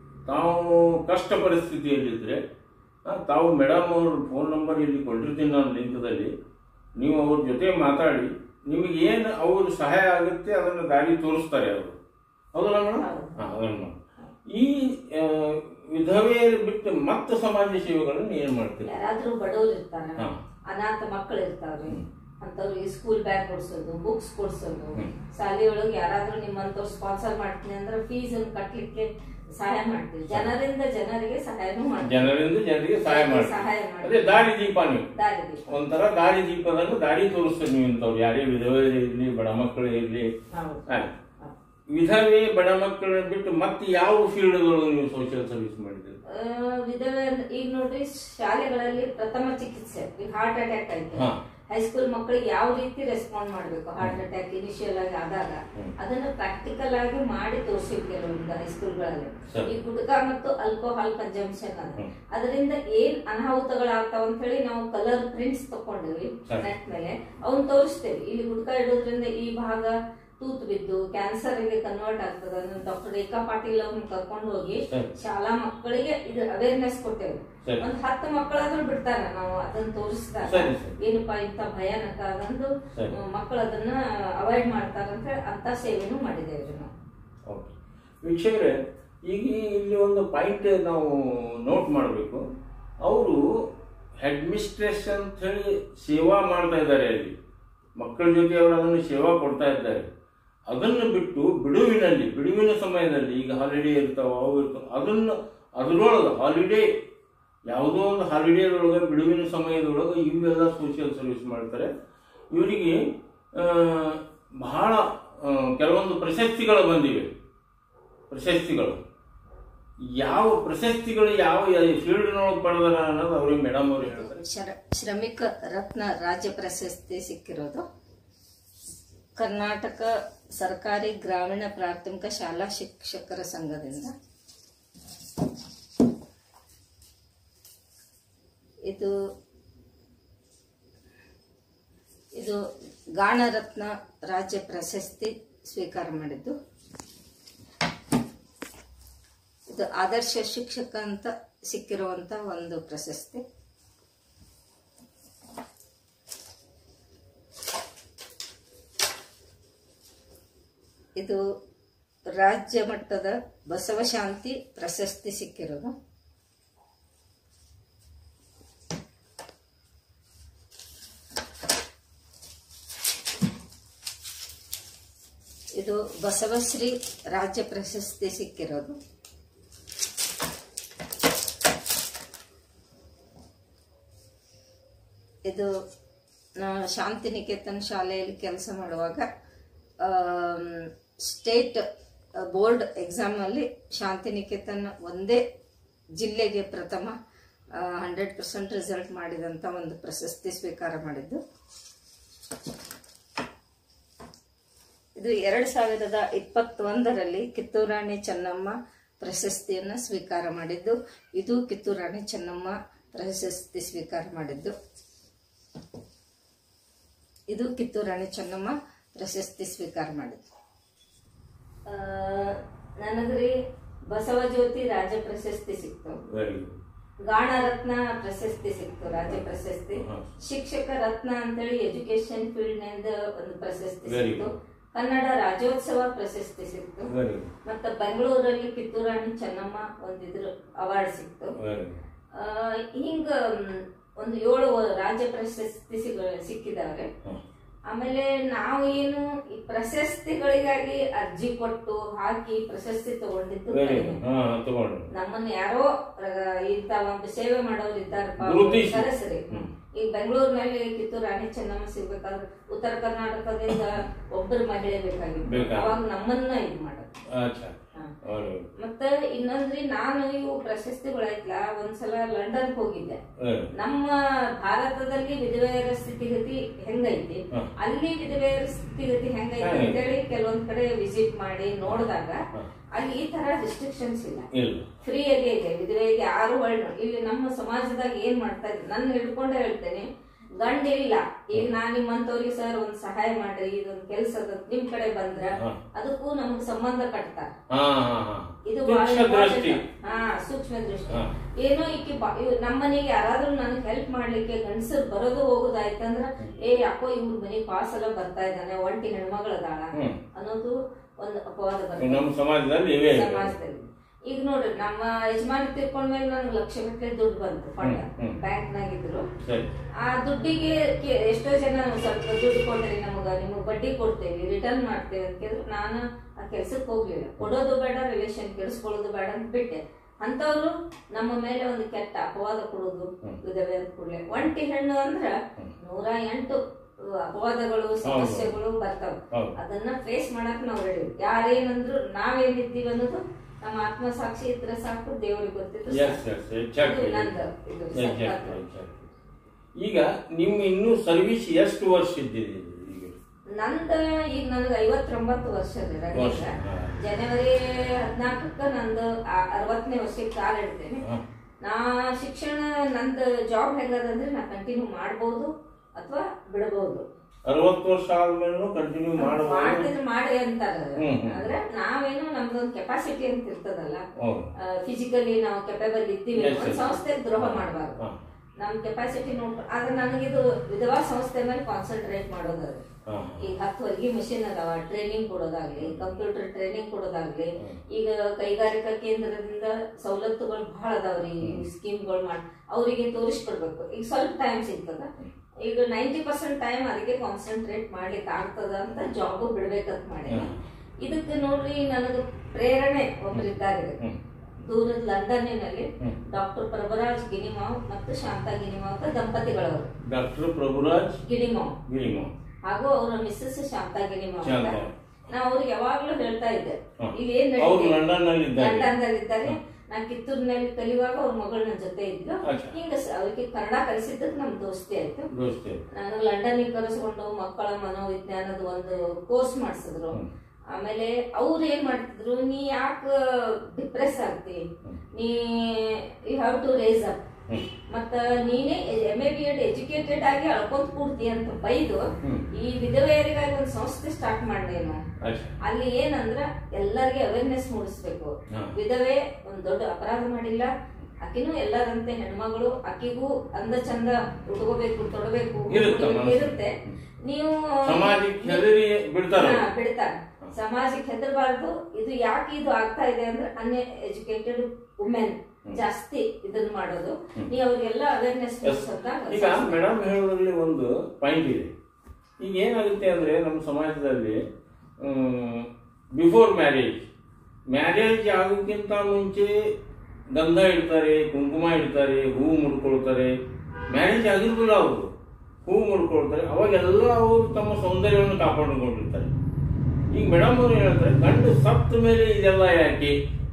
ತಾವು ಕಷ್ಟ ಪರಿಸ್ಥಿತಿಯಲ್ಲಿದ್ದರೆ ಆ, ತಾವು ಮೇಡಮ್ ಅವ್ರ ಫೋನ್ ನಂಬರ್ ಇಲ್ಲಿ ಕೊಟ್ಟಿರ್ತೀನಿ ನಾನು ಲಿಂಕದಲ್ಲಿ ನೀವು ಅವ್ರ ಜೊತೆ ಮಾತಾಡಿ ನಿಮಗೆ ಏನು ಅವ್ರ ಸಹಾಯ ಆಗುತ್ತೆ ಅದನ್ನು ದಾರಿ ತೋರಿಸ್ತಾರೆ ಅವರು ಹೌದಲ್ಲ ಮೇಡಮ್ ಹೌದು. ಹಾಂ ಅದನ್ನು ಮಾಡಿ ಈ ಆ, ವಿಧವೆಯರು ಬಿಟ್ಟು ಮತ್ತೆ ಸಮಾಜ ಸೇವೆಗಳನ್ನು ಏನು ಮಾಡ್ತೀರಿ ಯಾರಾದ್ರೂ ಬಡವ್ರು ಇರ್ತಾರ ಹಾ. ಅನಾಥ ಮಕ್ಕಳು ಇರ್ತಾವ್ರಿ ಅಂತವ್ರಿಗೆ ಸ್ಕೂಲ್ ಬ್ಯಾಗ್ ಕೊಡ್ಸೋದು ಬುಕ್ಸ್ ಕೊಡ್ಸೋದು ಹ್ಮ್. ಶಾಲೆಯೊಳಗೆ ಯಾರಾದ್ರೂ ನಿಮ್ಮಂತವ್ರು ಸ್ಪಾನ್ಸರ್ ಮಾಡ್ತೀನಿ ಅಂದ್ರೆ ಫೀಸ್ ಅನ್ನು ಕಟ್ಲಿಕ್ಕೆ ಸಹಾಯ ಮಾಡ್ತೀವಿ ಜನರಿಂದ ಜನರಿಗೆ ಸಹಾಯನೂ ಮಾಡ್ತೀವಿ ಜನರಿಂದ ಜನರಿಗೆ ಸಹಾಯ ಮಾಡ್ತೀರಿ ಸಹಾಯ ಮಾಡಿ ಅದೇ ದಾರಿ ದೀಪ ನೀವು ದಾರಿ ದೀಪ. ಒಂಥರ ದಾರಿ ದೀಪದಂಗ ದಾರಿ ತೋರಿಸ್ತಾರೆ ನೀವು ಇಂಥವ್ರು ಯಾರೇ ವಿಧವೆ ಇರಲಿ ಬಡ ಮಕ್ಕಳು ಇರಲಿ ಹೌದು ಆಯ್ತು ವಿಧವೆ ಬಡ ಮಕ್ಕಳನ್ನ ಬಿಟ್ಟು ಮತ್ತೆ ಯಾವ ಫೀಲ್ಡ್ ನೀವು ಸೋಷಿಯಲ್ ಸರ್ವಿಸ್ ಮಾಡಿದ್ದೀರಿ ಆ, ವಿಧವೆ ಅಂದ್- ಈಗ ನೋಡ್ರಿ ಶಾಲೆಗಳಲ್ಲಿ ಪ್ರಥಮ ಚಿಕಿತ್ಸೆ ಈಗ ಹಾರ್ಟ್ ಅಟ್ಯಾಕ್ ಆಯ್ತು ಹಾ. ಹೈಸ್ಕೂಲ್ ಮಕ್ಕಳಿಗೆ ಯಾವ ರೀತಿ ರೆಸ್ಪಾಂಡ್ ಮಾಡ್ಬೇಕು ಹಾರ್ಟ್ ಅಟ್ಯಾಕ್ ಇನಿಷಿಯಲ್ ಆಗಿ ಆದಾಗ ಹ್ಮ್. ಅದನ್ನ ಪ್ರಾಕ್ಟಿಕಲ್ ಆಗಿ ಮಾಡಿ ತೋರಿಸಿವಿ ಕೆಲವೊಂದು ಹೈಸ್ಕೂಲ್ಗಳಲ್ಲಿ ಸರಿ. ಈ ಗುಟ್ಕಾ ಮತ್ತು ಆಲ್ಕೋಹಾಲ್ ಕನ್ಸಂಪ್ಷನ್ ಅದ ಹ್ಮ್. ಅದರಿಂದ ಏನ್ ಅನಾಹುತಗಳಾಗ್ತಾವ ಅಂತ ಹೇಳಿ ನಾವು ಕಲರ್ ಪ್ರಿಂಟ್ಸ್ ತಕೊಂಡಿವಿ ಸರಿ. ನೆಟ್ ಮೇಲೆ ಅವನ್ ತೋರಿಸ್ತೇವೆ ಇಲ್ಲಿ ಗುಟ್ಕಾ ಇಡೋದ್ರಿಂದ ಈ ಭಾಗ ತೂತ್ ಬಿದ್ದು ಕ್ಯಾನ್ಸರ್ ಗೆ ಕನ್ವರ್ಟ್ ಆಗ್ತದ ಡಾಕ್ಟರ್ ರೇಖಾ ಪಾಟೀಲ್ ಅವ್ರನ್ನ ಕರ್ಕೊಂಡು ಹೋಗಿ ಸರಿ. ಶಾಲಾ ಮಕ್ಕಳಿಗೆ ಇದು ಅವೇರ್ನೆಸ್ ಕೊಟ್ಟೇವೆ ಸರಿ. ಒಂದ್ ಹತ್ತು ಮಕ್ಕಳಾದ್ರೂ ಬಿಡ್ತಾರ ನಾವು ಅದನ್ನ ತೋರಿಸಿದಾಗ ಸರಿ, ಸರಿ. ಏನಪ್ಪಾ ಇಂತ ಭಯಾನಕ ಅದಂದು ಸರಿ. ಮಕ್ಕಳು ಅದನ್ನ ಅವಾಯ್ಡ್ ಮಾಡ್ತಾರಂತ ಹೇಳಿ ಅಂತ ಸೇವೆನೂ ಮಾಡಿದೇವ್ರಿ ನಾವು ಓಕೆ ವೀಕ್ಷಕರೇ ಈಗ ಇಲ್ಲಿ ಒಂದು ಪಾಯಿಂಟ್ ನಾವು ನೋಟ್ ಮಾಡಬೇಕು ಅವರು ಹೆಡ್ ಮಿಸ್ಟ್ರೆಸ್ ಅಂತ ಹೇಳಿ ಸೇವಾ ಮಾಡ್ತಾ ಇದ್ದಾರೆ ಅಲ್ಲಿ ಮಕ್ಕಳ ಜೊತೆ ಅವರು ಅದನ್ನು ಸೇವಾ ಕೊಡ್ತಾ ಇದ್ದಾರೆ ಅದನ್ನು ಬಿಟ್ಟು ಬಿಡುವಿನಲ್ಲಿ ಬಿಡುವಿನ ಸಮಯದಲ್ಲಿ ಈಗ ಹಾಲಿಡೇ ಇರ್ತಾವ ಅವು ಇರ್ತಾವ ಅದನ್ನು ಅದರೊಳಗೆ ಹಾಲಿಡೇ ಯಾವುದೋ ಒಂದು ಹಾಲಿಡೇದೊಳಗೆ ಬಿಡುವಿನ ಸಮಯದೊಳಗೆ ಇವೆಲ್ಲ ಸೋಷಿಯಲ್ ಸರ್ವಿಸ್ ಮಾಡ್ತಾರೆ ಇವರಿಗೆ ಆ, ಬಹಳ ಆ, ಕೆಲವೊಂದು ಪ್ರಶಸ್ತಿಗಳು ಬಂದಿವೆ ಪ್ರಶಸ್ತಿಗಳು ಯಾವ ಪ್ರಶಸ್ತಿಗಳು ಯಾವ ಫೀಲ್ಡ್ನೊಳಗೆ ಪಡೆದಾರ ಅನ್ನೋದು ಅವ್ರಿಗೆ ಮೇಡಮ್ ಅವ್ರು ಹೇಳ್ತಾರೆ ಶರ- ಶ್ರಮಿಕ ರತ್ನ ರಾಜ್ಯ ಪ್ರಶಸ್ತಿ ಸಿಕ್ಕಿರೋದು ಕರ್ನಾಟಕ ಸರ್ಕಾರಿ ಗ್ರಾಮೀಣ ಪ್ರಾಥಮಿಕ ಶಾಲಾ ಶಿಕ್ಷಕರ ಸಂಘದಿಂದ ಇದು ಇದು ಗಾಣರತ್ನ ರಾಜ್ಯ ಪ್ರಶಸ್ತಿ ಸ್ವೀಕಾರ ಮಾಡಿದ್ದು ಇದು ಆದರ್ಶ ಶಿಕ್ಷಕ ಅಂತ ಸಿಕ್ಕಿರುವಂತ ಒಂದು ಪ್ರಶಸ್ತಿ ಇದು ರಾಜ್ಯ ಮಟ್ಟದ ಬಸವಶಾಂತಿ ಪ್ರಶಸ್ತಿ ಸಿಕ್ಕಿರೋದು ಇದು ಬಸವಶ್ರೀ ರಾಜ್ಯ ಪ್ರಶಸ್ತಿ ಸಿಕ್ಕಿರೋದು ಇದು ನಾ ಶಾಂತಿನಿಕೇತನ್ ಶಾಲೆಯಲ್ಲಿ ಕೆಲಸ ಮಾಡುವಾಗ ಸ್ಟೇಟ್ ಬೋರ್ಡ್ ಎಕ್ಸಾಮಲ್ಲಿ ಶಾಂತಿನಿಕೇತನ್ ಒಂದೇ ಜಿಲ್ಲೆಗೆ ಪ್ರಥಮ ಹಂಡ್ರೆಡ್ ಪರ್ಸೆಂಟ್ ರಿಸಲ್ಟ್ ಮಾಡಿದಂಥ ಒಂದು ಪ್ರಶಸ್ತಿ ಸ್ವೀಕಾರ ಮಾಡಿದ್ದು ಇದು ಎರಡು ಸಾವಿರದ ಇಪ್ಪತ್ತೊಂದರಲ್ಲಿ ಕಿತ್ತೂರಾಣಿ ಚೆನ್ನಮ್ಮ ಪ್ರಶಸ್ತಿಯನ್ನು ಸ್ವೀಕಾರ ಮಾಡಿದ್ದು ಇದು ಕಿತ್ತೂರಾಣಿ ಚೆನ್ನಮ್ಮ ಪ್ರಶಸ್ತಿ ಸ್ವೀಕಾರ ಮಾಡಿದ್ದು ಇದು ಕಿತ್ತೂರಾಣಿ ಚೆನ್ನಮ್ಮ ಪ್ರಶಸ್ತಿ ಸ್ವೀಕಾರ ಮಾಡಿದ್ದು ಆ, ನನಗ್ರಿ ಬಸವಜ್ಯೋತಿ ರಾಜ್ಯ ಪ್ರಶಸ್ತಿ ಸಿಕ್ತು ವೆರಿ ಗುಡ್ ಗಾಣರತ್ನ ಪ್ರಶಸ್ತಿ ಸಿಕ್ತು ರಾಜ್ಯ ಪ್ರಶಸ್ತಿ ಹಾ. ಶಿಕ್ಷಕ ರತ್ನ ಅಂತೇಳಿ ಎಜುಕೇಶನ್ ಫೀಲ್ಡ್ ನಿಂದ ಒಂದು ಪ್ರಶಸ್ತಿ Very ಸಿಕ್ತು good. ಕನ್ನಡ ರಾಜ್ಯೋತ್ಸವ ಪ್ರಶಸ್ತಿ ಸಿಕ್ತು ವೆರಿ ಗುಡ್ ಮತ್ತ ಬೆಂಗಳೂರಲ್ಲಿ ಕಿತ್ತೂರಾಣಿ ಚೆನ್ನಮ್ಮ ಒಂದಿದ್ರು ಅವಾರ್ಡ್ ಸಿಕ್ತು ವೆರಿ ಗುಡ್ ಆ, ಹಿಂಗ ಮ್, ಒಂದು ಏಳು ರಾಜ್ಯ ಪ್ರಶಸ್ತಿ ಸಿಗ- ಸಿಕ್ಕಿದಾವೆ ಹಾಂ ಆಮೇಲೆ ನಾವು ಏನು ಈ ಪ್ರಶಸ್ತಿಗಳಿಗಾಗಿ ಅರ್ಜಿ ಕೊಟ್ಟು ಹಾಕಿ ಪ್ರಶಸ್ತಿ ತಗೊಂಡಿದ್ದು ವೆರಿ ಕಡಿಮೆ. ಗುಡ್ ಹಾಂ ತಗೊಂಡು ನಮ್ಮನ್ನ ಯಾರೋ ಆ, ಇಂತ ಒಂದು ಸೇವೆ ಮಾಡೋರು ಇದ್ದಾರಪ್ಪ ಗುರುತಿಸಿ. ಕರೆಸ್ರಿ ಹ್ಮ್. ಈಗ ಬೆಂಗಳೂರಿನಲ್ಲಿ ಕಿತ್ತೂರು ರಾಣಿ ಚೆನ್ನಮ್ಮ ಸಿಗ್ಬೇಕಾದ್ರೆ ಉತ್ತರ ಕರ್ನಾಟಕದಿಂದ ಒಬ್ಬರು ಮಹಿಳೆ ಬೇಕಾಗಿತ್ತು ಬೇಕಾಗಿತ್ತು. ಅವಾಗ ನಮ್ಮನ್ನ ಇದು ಮಾಡೋದು ಅಚ್ಚಾ ಹಾ. ವೆರಿ ಗುಡ್ ಮತ್ತೆ ಇನ್ನೊಂದ್ರಿ ನಾನು ಇವು ಪ್ರಶಸ್ತಿಗಳಾಯ್ತಲ್ಲ ಒಂದ್ಸಲ ಲಂಡನ್ ಹೋಗಿದ್ದೆ ವೆರಿ ಗುಡ್ ನಮ್ಮ ಭಾರತದಲ್ಲಿ ವಿಧವೆಯರ ಸ್ಥಿತಿಗತಿ ಹೆಂಗೈತಿ ಹಾ. ಅಲ್ಲಿ ವಿಧವೆಯರ ಸ್ಥಿತಿಗತಿ ಹೆಂಗೈತಿ ಹೆಂಗೈತಿ? ಅಂತೇಳಿ ಕೆಲವೊಂದ್ ಕಡೆ ವಿಸಿಟ್ ಮಾಡಿ ನೋಡಿದಾಗ ಹಾ. ಅಲ್ಲಿ ಈ ತರ ರಿಸ್ಟ್ರಿಕ್ಷನ್ಸ್ ಇಲ್ಲ ಇಲ್ಲ ಫ್ರೀಯಾಗಿ ಇದೆ ವಿಧವೆಗೆ ಆರು ವರ್ಣ ಇಲ್ಲಿ ನಮ್ಮ ಸಮಾಜದಾಗ ಏನ್ ಮಾಡ್ತಾ ಇದ್ರು ನನ್ನ ಹಿಡ್ಕೊಂಡೇ ಹೇಳ್ತೇನೆ ಗಂಡ ಇಲ್ಲ ಈಗ ನಾನ್ ನಿಮ್ಮಂತವ್ರಿಗೆ ಸರ್ ಒಂದ್ ಸಹಾಯ ಮಾಡ್ರಿ ಇದೊಂದ್ ಕೆಲ್ಸ ಅದ ನಿಮ್ ಕಡೆ ಬಂದ್ರ ಹಾ. ಅದಕ್ಕೂ ನಮಗ್ ಸಂಬಂಧ ಕಟ್ತಾರ ಹಾಂ ಹಾಂ ಹಾಂ ಇದು ಬಹಳ ಸೂಕ್ಷ್ಮ ದೃಷ್ಟಿ important. ಹಾ ಸೂಕ್ಷ್ಮ ದೃಷ್ಟಿ ಹಾ. ಏನೋ ಈಕಿ ಬ- ಇವ್ ನಮ್ಮನೆಗೆ ಯಾರಾದ್ರೂ ನನಗೆ ಹೆಲ್ಪ್ ಮಾಡ್ಲಿಕ್ಕೆ ಗಂಡಸರು ಬರೋದು ಹೋಗೋದಾಯ್ತಂದ್ರ ಏ ಯಾಕೋ ಇವ್ರ ಮನೆಗೆ ಪಾಸ್ ಎಲ್ಲ ಬರ್ತಾ ಇದ್ದಾನೆ ಒಂಟಿ ಹೆಣ್ಮಗಳದಾಳ ಹ್ಮ್. ಅನ್ನೋದು ಒಂದು ಅಪವಾದ ಬರ್ತದೆ ನಮ್ಮ ಸಮಾಜದಲ್ಲಿ ಇವೇ ಇದೆ ಸಮಾಜದಲ್ಲಿ ಈಗ ನೋಡ್ರಿ ನಮ್ಮ ಯಜಮಾನ ತಿರ್ಕೊಂಡ್ಮೇಲೆ ನನಗೆ ಲಕ್ಷ ಗಟ್ಟಲೆ ದುಡ್ಡು ಬಂತು ಫಂಡ್ ಹ್ಮ್, ಹ್ಮ್. ಬ್ಯಾಂಕ್ನಾಗಿದ್ರು ಸರಿ ಆ ದುಡ್ಡಿಗೆ ಕೆ- ಎಷ್ಟೋ ಜನ ಸ್ವಲ್ಪ ದುಡ್ಡು ಕೊಡ್ರಿ ನಮಗ ನಿಮಗ್ ಬಡ್ಡಿ ಕೊಡ್ತೇವೆ ರಿಟರ್ನ್ ಮಾಡ್ತೇವೆ ಅಂತ ಕೇಳಿದ್ರು ನಾನು ಆ ಕೆಲ್ಸಕ್ಕೆ ಹೋಗ್ಲಿಲ್ಲ ಕೊಡೋದು ಬೇಡ ರಿಲೇಷನ್ ಕೆಡಿಸ್ಕೊಳ್ಳೋದು ಬೇಡ ಅಂತ ಬಿಟ್ಟೆ ಅಂತವ್ರು ನಮ್ಮ ಮೇಲೆ ಒಂದು ಕೆಟ್ಟ ಅಪವಾದ ಕೊಡೋದು ವಿಧವೆ ಅಂತ ಕೂಡಲೇ ಒಂಟಿ ಹೆಣ್ಣು ಅಂದ್ರ ನೂರ ಎಂಟು ಅಪವಾದಗಳು ಸಮಸ್ಯೆಗಳು ಬರ್ತಾವ ಹೌದು. ಅದನ್ನ ಫೇಸ್ ಮಾಡಕ್ ನಾವು ರೆಡಿ ಯಾರೇನಂದ್ರು ನಾವೇನಿದ್ದೀವಿ ಅನ್ನೋದು ನಮ್ಮ ಆತ್ಮಸಾಕ್ಷಿ ಇದ್ರೆ ಸಾಕು ದೇವರಿಗೆ ಗೊತ್ತಿತ್ತು ಎಸ್ ಎಸ್ ಎಕ್ಸಾಕ್ಟ್ಲಿ ಇದು ನಂದು ಇದು ಎಕ್ಸಾಕ್ಟ್ಲಿ ಎಕ್ಸಾಕ್ಟ್ಲಿ ಈಗ ನಿಮ್ಮ ಇನ್ನೂ ಸರ್ವಿಸ್ ಎಷ್ಟು ವರ್ಷ ಇದ್ದೀರಿ ಈಗ ನಂದ ಈಗ ನನಗೆ ಐವತ್ತೊಂಬತ್ತು ವರ್ಷ ಇದೆ running. ವರ್ಷ, ಹಾ. ಜನವರಿ ಹದಿನಾಲ್ಕಕ್ಕ ನಂದು ಆ- ಅರವತ್ತನೇ ವರ್ಷಕ್ಕೆ ಕಾಲ ಇಡ್ತೇನೆ ಹಾ. ನಾ ಶಿಕ್ಷಣ ನಂದು ಜಾಬ್ ಹೆಂಗದಂದ್ರೆ ನಾ ಕಂಟಿನ್ಯೂ ಮಾಡ್ಬೋದು ಅಥವಾ ಬಿಡಬಹುದು ಅರವತ್ತು ವರ್ಷ ಆದ್ಮೇಲೂ ಕಂಟಿನ್ಯೂ ಮಾಡಬಹುದು ಮಾಡ್ತಿದ್ರೆ ಮಾಡಿ ಅಂತಾರ ಹ್ಮ್, ಹ್ಮ್. ಆದ್ರೆ ನಾವೇನು ನಮ್ದೊಂದು ಕೆಪಾಸಿಟಿ ಅಂತ ಇರ್ತದಲ್ಲ ಹೌದು ಫಿಸಿಕಲಿ ನಾವು ಕೆಪೇಬಲ್ ಇದ್ದೀವಿ Yes, ಒಂದು yes. ಸಂಸ್ಥೆ ದ್ರೋಹ ಮಾಡಬಾರ್ದು ಹಾ. ನಮ್ ಕೆಪಾಸಿಟಿ ನೋಡ್ಕೊಂಡು ಆದ್ರೆ ನನಗಿದು ವಿಧವಾ ಸಂಸ್ಥೆ ಮೇಲೆ ಕಾನ್ಸಂಟ್ರೇಟ್ ಮಾಡೋದು ಹಾ. ಈಗ ಹತ್ತು ಹೊಲಿಗೆ ಮಿಷಿನ್ ಅದಾವ ಟ್ರೈನಿಂಗ್ ಕೊಡೋದಾಗ್ಲಿ ಕಂಪ್ಯೂಟರ್ ಟ್ರೈನಿಂಗ್ ಕೊಡೋದಾಗ್ಲಿ ಈಗ ಕೈಗಾರಿಕಾ ಕೇಂದ್ರದಿಂದ ಸವಲತ್ತುಗಳು ಬಹಳ ಅದಾವ್ರಿ ಸ್ಕೀಮ್ಗಳು ಮಾಡಿ ಅವರಿಗೆ ತೋರಿಸ್ಕೊಡ್ಬೇಕು ಈಗ ಸ್ವಲ್ಪ ಟೈಮ್ ಸಿಗ್ತದ ಈಗ ನೈಂಟಿ ಪರ್ಸೆಂಟ್ ಟೈಮ್ ಅದಕ್ಕೆ ಕಾನ್ಸಂಟ್ರೇಟ್ ಮಾಡ್ಲಿಕ್ಕೆ ಆಗ್ತದ ಅಂತ ಜಾಬ್ ಬಿಡ್ಬೇಕಂತ ಮಾಡಿ ಇದಕ್ಕೆ ನೋಡ್ರಿ ನನಗೆ ಪ್ರೇರಣೆ ಒಬ್ಬರಿದ್ದಾರೆ ಹ್ಮ್. ದೂರದ ಲಂಡನ್ನಿನಲ್ಲಿ ಹ್ಮ್. ಡಾಕ್ಟರ್ ಪ್ರಭುರಾಜ್ ಗಿಣಿಮಾವ್ ಮತ್ತು ಶಾಂತಾ ಗಿಣಿಮಾವ್ ಅಂತ ದಂಪತಿಗಳವರು ಡಾಕ್ಟರ್ ಪ್ರಭುರಾಜ್ ಗಿಣಿಮಾವ್ ಗಿರಿಮ ಹಾಗೂ ಅವರ ಮಿಸ್ಸಸ್ ಶಾಂತಾ ಗಿಣಿಮಾವ್ ಅಂತ ಶಾಂತಾ. ನಾ ಅವ್ರಿಗೆ ಯಾವಾಗ್ಲೂ ಹೇಳ್ತಾ ಇದ್ದೆ ಹ್ಮ್. ಇವೇನ್ ಅವ್ರು ಲಂಡನ್ ನಲ್ಲಿ ಇದ್ದಾರೆ ಲಂಡನ್ದಲ್ಲಿ ಇದ್ದಾರೆ ನಾ ಕಿತ್ತೂರಿನಲ್ಲಿ ಕಲಿಯುವಾಗ ಅವ್ರ ಮಗಳು ನನ್ನ ಜೊತೆ ಇದ್ಲು ಅಚ್ಚಾ. ಹಿಂಗ ಅವ್ರಿಗೆ ಕನ್ನಡ ಕಲಿಸಿದ್ದಕ್ಕೆ ನಮ್ ದೋಸ್ತಿ ಆಯ್ತು ದೋಸ್ತಿ ನಾನು ಲಂಡನ್ಗೆ ಕರೆಸ್ಕೊಂಡು ಮಕ್ಕಳ ಮನೋವಿಜ್ಞಾನದ ಒಂದು ಕೋರ್ಸ್ ಮಾಡಿಸಿದ್ರು ಹ್ಮ್. ಆಮೇಲೆ ಅವ್ರು ಏನ್ ಮಾಡ್ತಿದ್ರು ನೀ ಯಾಕ ಡಿಪ್ರೆಸ್ ಆಗ್ತಿ ನೀ you have to raise up ಹ್ಮ್. ಮತ್ತ ನೀನೇ M A B Ed educated ಆಗಿ ಅಳ್ಕೊಂತ ಕೂಡ್ತಿ ಅಂತ ಬೈದು ಹ್ಮ್. ಈ ವಿಧವೆಯರಿಗಾಗಿ ಒಂದು ಸಂಸ್ಥೆ ಸ್ಟಾರ್ಟ್ ಮಾಡ್ದೇನು ಅಚ್ಚಾ ಅಲ್ಲಿ ಏನಂದ್ರ ಎಲ್ಲರಿಗೆ ಅವೇರ್ನೆಸ್ ಮೂಡಿಸ್ಬೇಕು ಹಾ. ವಿಧವೆ ಒಂದ್ ದೊಡ್ಡ ಅಪರಾಧ ಮಾಡಿಲ್ಲ ಆಕಿನೂ ಎಲ್ಲರಂತೆ ಹೆಣ್ಮಗಳು ಆಕಿಗೂ ಅಂದ ಚಂದ ಉಟ್ಕೋಬೇಕು ತೊಡಬೇಕು ಇರುತ್ತೆ ಮನಸ್ಸು. ಇರುತ್ತೆ ನೀವು ಸಮಾಜಕ್ಕೆ ಹೆದರಿ ಬಿಡ್ತಾರ ಹಾ, ಬಿಡ್ತಾರೆ ಸಮಾಜಕ್ಕೆ ಹೆದರಬಾರ್ದು ಇದು ಯಾಕೆ ಇದು ಆಗ್ತಾ ಇದೆ ಅಂದ್ರೆ ಅನ್ ಎಜುಕೇಟೆಡ್ ವುಮೆನ್ ಜಾಸ್ತಿ ಇದನ್ನ ಮಾಡೋದು ನೀವು ಅವ್ರಿಗೆಲ್ಲ ಅವೇರ್ನೆಸ್ ಈಗ ಮೇಡಮ್ ಹೇಳೋದ್ರಲ್ಲಿ ಒಂದು ಪಾಯಿಂಟ್ ಇದೆ ಈಗ ಏನಾಗುತ್ತೆ ಅಂದ್ರೆ ನಮ್ಮ ಸಮಾಜದಲ್ಲಿ ಬಿಫೋರ್ ಮ್ಯಾರೇಜ್ ಮ್ಯಾರೇಜ್ ಆಗೋಕ್ಕಿಂತ ಮುಂಚೆ ಗಂಧ ಇಡ್ತಾರೆ ಕುಂಕುಮ ಇಡ್ತಾರೆ ಹೂವು ಮುಡ್ಕೊಳ್ತಾರೆ ಮ್ಯಾರೇಜ್ ಆಗಿರ್ಲಿಲ್ಲ ಅವರು ಹೂವು ಮುಡ್ಕೊಳ್ತಾರೆ ಅವಾಗೆಲ್ಲ ಅವರು ತಮ್ಮ ಸೌಂದರ್ಯವನ್ನು ಕಾಪಾಡಿಕೊಂಡಿರ್ತಾರೆ ಈಗ ಮೇಡಮ್ ಅವರು ಹೇಳ್ತಾರೆ ಗಂಡು ಸತ್ತ ಮೇಲೆ ಇದೆಲ್ಲ ಯಾಕೆ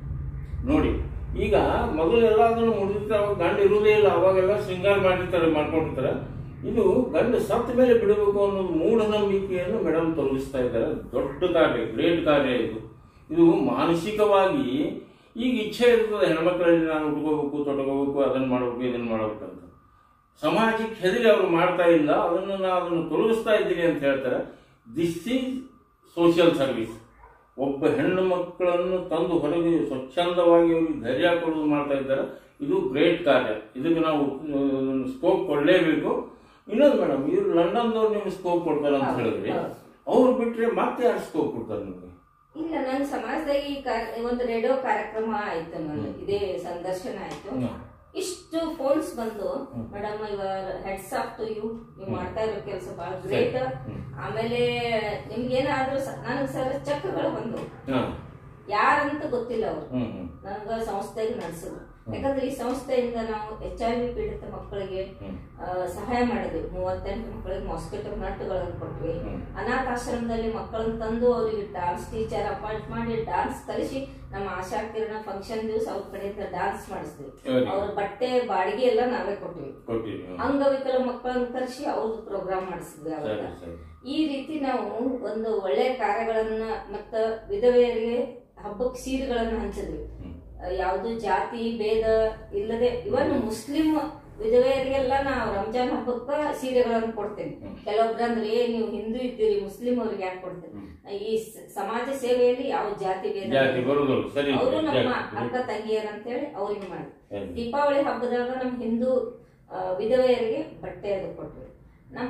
ನೋಡಿ ಈಗ ಮೊದಲು ಎಲ್ಲ ಅದನ್ನು ಮುಡಿದಿರ್ತಾರೆ ಅವಾಗ ಗಂಡು ಇರುವುದೇ ಇಲ್ಲ ಅವಾಗೆಲ್ಲ ಶೃಂಗಾರ ಮಾಡಿರ್ತಾರೆ ಮಾಡ್ಕೊಂಡಿರ್ತಾರೆ ಇದು ಗಂಡು ಸತ್ತ ಮೇಲೆ ಬಿಡಬೇಕು ಅನ್ನೋದು ಮೂಢನಂಬಿಕೆಯನ್ನು ಮೇಡಮ್ ತೊಲಗಿಸ್ತಾ ಇದ್ದಾರೆ ದೊಡ್ಡ ಕಾರ್ಯ ಗ್ರೇಟ್ ಕಾರ್ಯ ಇದು ಇದು ಮಾನಸಿಕವಾಗಿ ಈಗ ಇಚ್ಛೆ ಇರ್ತದೆ ಹೆಣ್ಮಕ್ಳಲ್ಲಿ ನಾನು ಉಟ್ಕೋಬೇಕು ತೊಟ್ಕೋಬೇಕು ಅದನ್ನು ಮಾಡಬೇಕು ಇದನ್ನು ಮಾಡಬೇಕು ಅಂತ ಸಮಾಜಕ್ಕೆ ಹೆದರಿ ಅವರು ಮಾಡ್ತಾ ಇಲ್ಲ ಅದನ್ನು ನಾನು ಅದನ್ನು ತೊಲಗಿಸ್ತಾ ಇದ್ದೀನಿ ಅಂತ ಹೇಳ್ತಾರೆ ದಿಸ್ ಈಸ್ ಸೋಷಿಯಲ್ ಸರ್ವಿಸ್ ಒಬ್ಬ ಹೆಣ್ಣು ಮಕ್ಕಳನ್ನು ತಂದು ಹೊರಗೆ ಸ್ವಚ್ಛಂದವಾಗಿ ಅವರಿಗೆ ಧೈರ್ಯ ಕೊಡೋದು ಮಾಡ್ತಾ ಇದ್ದಾರೆ ಇದು ಗ್ರೇಟ್ ಕಾರ್ಯ ಇದಕ್ಕೆ ನಾವು ಸ್ಕೋಪ್ ಕೊಡಲೇಬೇಕು ಇನ್ನೊಂದು ಮೇಡಮ್ ಇವ್ರು ಲಂಡನ್ದವ್ರು ನಿಮ್ಗೆ ಸ್ಕೋಪ್ ಕೊಡ್ತಾರೆ ಅಂತ ಹೌದು, ಹೇಳಿದ್ರಿ ಹೌದು. ಅವ್ರು ಬಿಟ್ರೆ ಮತ್ತೆ ಯಾರು ಸ್ಕೋಪ್ ಕೊಡ್ತಾರೆ ನಿಮಗೆ ಇಲ್ಲ ನನ್ನ ಸಮಾಜದಾಗ ಈ ಕಾರ್ಯ- ಒಂದು ರೇಡಿಯೋ ಕಾರ್ಯಕ್ರಮ ಆಯ್ತು ನಾನು ಇದೇ ಸಂದರ್ಶನ ಆಯ್ತು ಹ್ಮ್. ಇಷ್ಟು ಫೋನ್ಸ್ ಬಂದು ಮೇಡಮ್ ಇವರ್ ಹೆಡ್ಸ್ ಆಫ್ ಟು ಯು ನೀವು ಮಾಡ್ತಾ ಇರೋ ಕೆಲಸ ಬಹಳ ಗ್ರೇಟ್ ಆಮೇಲೆ ನಿಮ್ಗೇನಾದ್ರೂ ನನಗೆ ಸರ್ ಚೆಕ್ಗಳು ಬಂದು ಹಾಂ ಯಾರಂತ ಗೊತ್ತಿಲ್ಲ ಅವರು ಹ್ಞೂ ಹ್ಞೂ ನನಗ ಸಂಸ್ಥೆಗೆ ನಡೆಸಿದ್ರು ಯಾಕಂದ್ರೆ ಈ ಸಂಸ್ಥೆಯಿಂದ ನಾವು ಎಚ್ ಐ ವಿ ಪೀಡಿತ ಮಕ್ಕಳಿಗೆ ಹ್ಮ್. ಆ, ಸಹಾಯ ಮಾಡಿದ್ವಿ ಮೂವತ್ತೆಂಟು ಮಕ್ಕಳಿಗೆ ಮಾಸ್ಕಿಟೋ ನಟ್ಟುಗಳನ್ನು ಕೊಟ್ವಿ ಹ್ಮ್. ಅನಾಥಾಶ್ರಮದಲ್ಲಿ ಮಕ್ಕಳನ್ನ ತಂದು ಅವರಿಗೆ ಡಾನ್ಸ್ ಟೀಚರ್ ಅಪಾಯಿಂಟ್ ಮಾಡಿ ಡಾನ್ಸ್ ಕಲಿಸಿ ನಮ್ಮ ಆಶಾ ಕಿರಣ ಫಂಕ್ಷನ್ ದಿವಸ ಅವ್ರ ಕಡೆಯಿಂದ ಡಾನ್ಸ್ ಮಾಡಿಸ್ತೀವಿ Very ಅವ್ರ ಬಟ್ಟೆ ಬಾಡಿಗೆ ಎಲ್ಲ ನಾವೇ ಕೊಟ್ವಿ ಕೊಟ್ಟಿರಿ ಹ್ಮ್. ಅಂಗವಿಕಲ ಮಕ್ಕಳನ್ನ ಕರೆಸಿ ಅವ್ರದ್ದು ಪ್ರೋಗ್ರಾಮ್ ಮಾಡಿಸಿದ್ವಿ ಸರಿ ಅವಾಗ ಸರಿ ಈ ರೀತಿ ನಾವು ಒಂದು ಒಳ್ಳೆಯ ಕಾರ್ಯಗಳನ್ನ ಮತ್ತ ವಿಧವೆಯರಿಗೆ ಹಬ್ಬಕ್ಕೆ ಸೀರೆಗಳನ್ನ ಹಂಚಿದ್ವಿ ಯಾವುದು ಜಾತಿ ಭೇದ ಇಲ್ಲದೆ ಇವನ್ ಮುಸ್ಲಿಂ ವಿಧವೆಯರಿಗೆಲ್ಲ ನಾವು ರಂಜಾನ್ ಹಬ್ಬಕ್ಕ ಸೀರೆಗಳನ್ನು ಕೊಡ್ತೇವೆ ಕೆಲವೊಬ್ರಂದ್ರೆ ಏ ನೀವು ಹಿಂದೂ ಇದ್ದೀರಿ ಮುಸ್ಲಿಂ ಅವ್ರಿಗೆ ಯಾಕೆ ಕೊಡ್ತೇವೆ ಈ ಸ- ಸಮಾಜ ಸೇವೆಯಲ್ಲಿ ಯಾವ ಜಾತಿ ಭೇದ ಜಾತಿ ಬರೋದಿಲ್ಲ ಸರಿ ಅವರು ನಮ್ಮ ಜಾತಿ. ಅಕ್ಕ ತಂಗಿಯರ್ ಅಂತೇಳಿ ಅವ್ರಿಗೆ ಮಾಡಿ ಸರಿ. ದೀಪಾವಳಿ ಹಬ್ಬದಾಗ ನಮ್ಮ ಹಿಂದೂ ಆ, ವಿಧವೆಯರಿಗೆ ಬಟ್ಟೆ ಅದು ಕೊಟ್ವಿ ನಮ್ಮ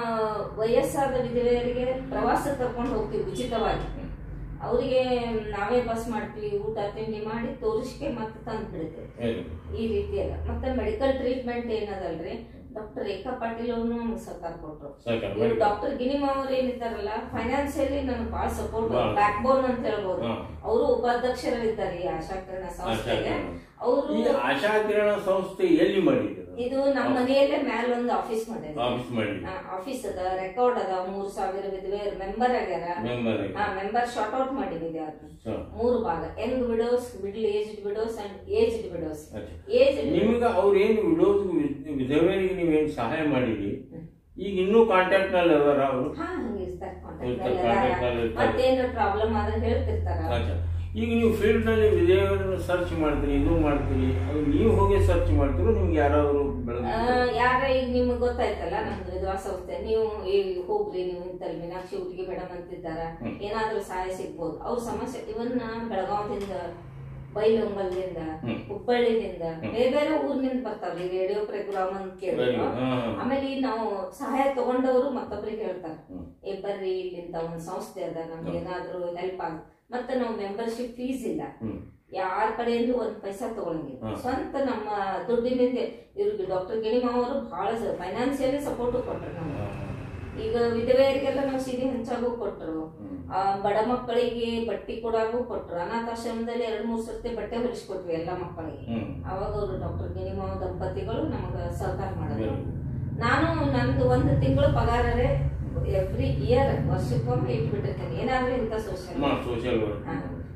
ವಯಸ್ಸಾದ ವಿಧವೆಯರಿಗೆ ಪ್ರವಾಸ ಕರ್ಕೊಂಡು ಹೋಗ್ತೀವಿ ಉಚಿತವಾಗಿ ಅವರಿಗೆ ನಾವೇ ಬಸ್ ಮಾಡ್ತೀವಿ ಊಟ ತಿಂಡಿ ಮಾಡಿ ತೋರಿಸ್ಕೆ ಮತ್ತೆ ತಂದು ಬಿಡ್ತೇವೆ ಹೇಳಿ. ಈ ರೀತಿ ಎಲ್ಲ ಮತ್ತೆ ಮೆಡಿಕಲ್ ಟ್ರೀಟ್ಮೆಂಟ್ ಏನದಲ್ರಿ ಡಾಕ್ಟರ್ ರೇಖಾ ಪಾಟೀಲ್ ಅವ್ರನ್ನು ನಮ್ಗೆ ಸಹಕಾರ ಕೊಟ್ರು ಸಾಕಾ? ಇವ್ರು ಡಾಕ್ಟರ್ ಗಿನಿಮಾ ಅವ್ರು ಏನಿದ್ದಾರಲ್ಲ ಫೈನಾನ್ಸಿಯಲಿ ನನಗೆ ಬಹಳ ಸಪೋರ್ಟ್ ಹಾ. ಬ್ಯಾಕ್ ಬೋನ್ ಅಂತ ಹೇಳ್ಬೋದು ಹಾ. ಅವರು ಉಪಾಧ್ಯಕ್ಷರಿದ್ದಾರೆ ಈ ಆಶಾಕರಣ ಸಂಸ್ಥೆಗೆ ಆಶಾಕಿರಣ. ಅವರು ಈ ಆಶಾ ಕಿರಣ ಸಂಸ್ಥೆ ಎಲ್ಲಿ ಮಾಡಿದ್ರು ಇದು ನಮ್ಮ ಮನೆಯಲ್ಲೇ ಮ್ಯಾಲ ಒಂದು ಆಫೀಸ್ ಮಾಡಿದ್ರು ಆಫೀಸ್ ಮಾಡಿ ಆಫೀಸ್ ಅದ ರೆಕಾರ್ಡ್ ಅದ ಮೂರ್ ಸಾವಿರ ವಿಧವೆ ಮೆಂಬರ್ ಆಗ್ಯಾರ ಮೆಂಬರ್ ಹಾ ಮೆಂಬರ್ ಶಾರ್ಟ್ ಔಟ್ ಮಾಡಿದೀವಿ ಅದನ್ನ ಹಾ. ಮೂರು ಭಾಗ young widows middle aged widows and aged widows ಅಚ್ಚಾ. ಏಜ್ಡ್ ನಿಮ್ಗೆ ಅವ್ರೇನು ವಿಡೋಸ್ ವಿಧವೆಯರಿಗೆ ನೀವೇನು ಸಹಾಯ ಮಾಡಿರಿ ಈಗ ಇನ್ನೂ ಕಾಂಟ್ಯಾಕ್ಟ್ ನಲ್ಲಿ ಅದಾರ ಅವರು ಹಾ ಹಂಗೆ ಇರ್ತಾರೆ ಇರ್ತಾರೆ, ಕಾಂಟ್ಯಾಕ್ಟ್ contact ನಲ್ಲಿ ಇರ್ತಾರೆ. ಮತ್ತೇನ್ರ ಪ್ರಾಬ್ಲಮ್ ಆದ್ರೆ ಹೇಳ್ತಿರ್ತಾರ ಅಚ್ಚಾ. ಈಗ ನೀವು ಫೀಲ್ಡ್ ನಲ್ಲಿ ವಿಧವೆಯರನ್ನು ಸರ್ಚ್ ಮಾಡ್ತೀರಿ ಇದು ಮಾಡ್ತೀರಿ ಅದು ನೀವು ಹೋಗಿ ಸರ್ಚ್ ಮಾಡ್ತೀರೋ ನಿಮ್ಗೆ ಯಾರಾದರೂ ಬೆಳೆದ ಆ, ಯಾರ ಈಗ ನಿಮ್ಗೆ ಗೊತ್ತಾಯ್ತಲ್ಲ ನಮ್ದು ವಿಧವಾ ಸಂಸ್ಥೆ ನೀವು ಈ ಹೋಗ್ರಿ ನೀವು ಇಂತಲ್ಲಿ ಮೀನಾಕ್ಷಿ ಹುಡುಗಿ ಮೇಡಮ್ ಅಂತಿದ್ದಾರ ಏನಾದ್ರೂ ಸಹಾಯ ಸಿಗ್ಬೋದು ಅವ್ರ ಸಮಸ್ಯೆ ಇವನ್ ಬೆಳಗಾವದಿಂದ ಬೈಲೊಂಗಲ್ದಿಂದ ಹ್ಮ್. ಹುಬ್ಬಳ್ಳಿದಿಂದ ಬೇರೆ ಬೇರೆ ಊರಿನಿಂದ ಬರ್ತಾವ್ರಿ ರೇಡಿಯೋ ಪ್ರೋಗ್ರಾಮ್ ಅಂತ Very ಕೇಳಿದ್ರು good. ಹಾ, ಹಾ. ಆಮೇಲೆ ಈ ನಾವು ಸಹಾಯ ತಗೊಂಡವರು ಮತ್ತೊಬ್ರಿಗೆ ಹೇಳ್ತಾರೆ ಹ್ಮ್. ಏ ಬರ್ರಿ ಇಲ್ಲಿಂದ ಒಂದ್ ಸಂಸ್ಥೆ ಅದ ನಮ್ಗೆ ಏನಾದ್ರೂ ಹೆಲ್ಪ್ ಆಗ ಮತ್ತೆ ನಾವು ಮೆಂಬರ್ಶಿಪ್ ಫೀಸ್ ಇಲ್ಲ ಹ್ಮ್. ಯಾರ ಕಡೆಯಿಂದ ಒಂದ್ ಪೈಸಾ ತಗೊಳಂಗಿಲ್ಲ ಹಾ. ಸ್ವಂತ ನಮ್ಮ ದುಡ್ಡಿನಿಂದ ಇವ್ರಿಗೆ ಡಾಕ್ಟರ್ ಗಿಣಿಮಾ ಅವರು ಬಹಳ ಫೈನಾನ್ಸಿಯಲಿ ಸಪೋರ್ಟ್ ಕೊಟ್ರು ನಮ್ಗೆ ಈಗ ವಿಧವೆಯರಿಗೆಲ್ಲ ನಾವು ಸೀರೆ ಹಂಚಾಗೂ ಕೊಟ್ರು ಆ, ಬಡ ಮಕ್ಕಳಿಗೆ ಬಟ್ಟೆ ಕೊಡಾಗೂ ಕೊಟ್ರು ಅನಾಥಾಶ್ರಮದಲ್ಲಿ ಎರಡ್ ಮೂರ್ ಸರ್ತಿ ಬಟ್ಟೆ ಹೊಲಿಸ್ಕೊಟ್ವಿ ಎಲ್ಲ ಮಕ್ಕಳಿಗೆ ಹ್ಮ್. ಅವಾಗ ಅವರು ಡಾಕ್ಟರ್ ಗಿಣಿಮಾ ದಂಪತಿಗಳು ನಮಗ ಸಹಕಾರ ಮಾಡಿದ್ರು Very good. ನಾನು ನಂದು ಒಂದು ತಿಂಗಳು ಪಗಾರರೆ ಎವ್ರಿ ಇಯರ್ ವರ್ಷಕ್ಕೊಮ್ಮೆ ಇಟ್ಬಿಟ್ಟಿರ್ತೇನೆ ಏನಾದ್ರೂ ಇಂಥ ಸೋಷಿಯಲ್ ಮಾ ಸೋಷಿಯಲ್ ವರ್ಕ್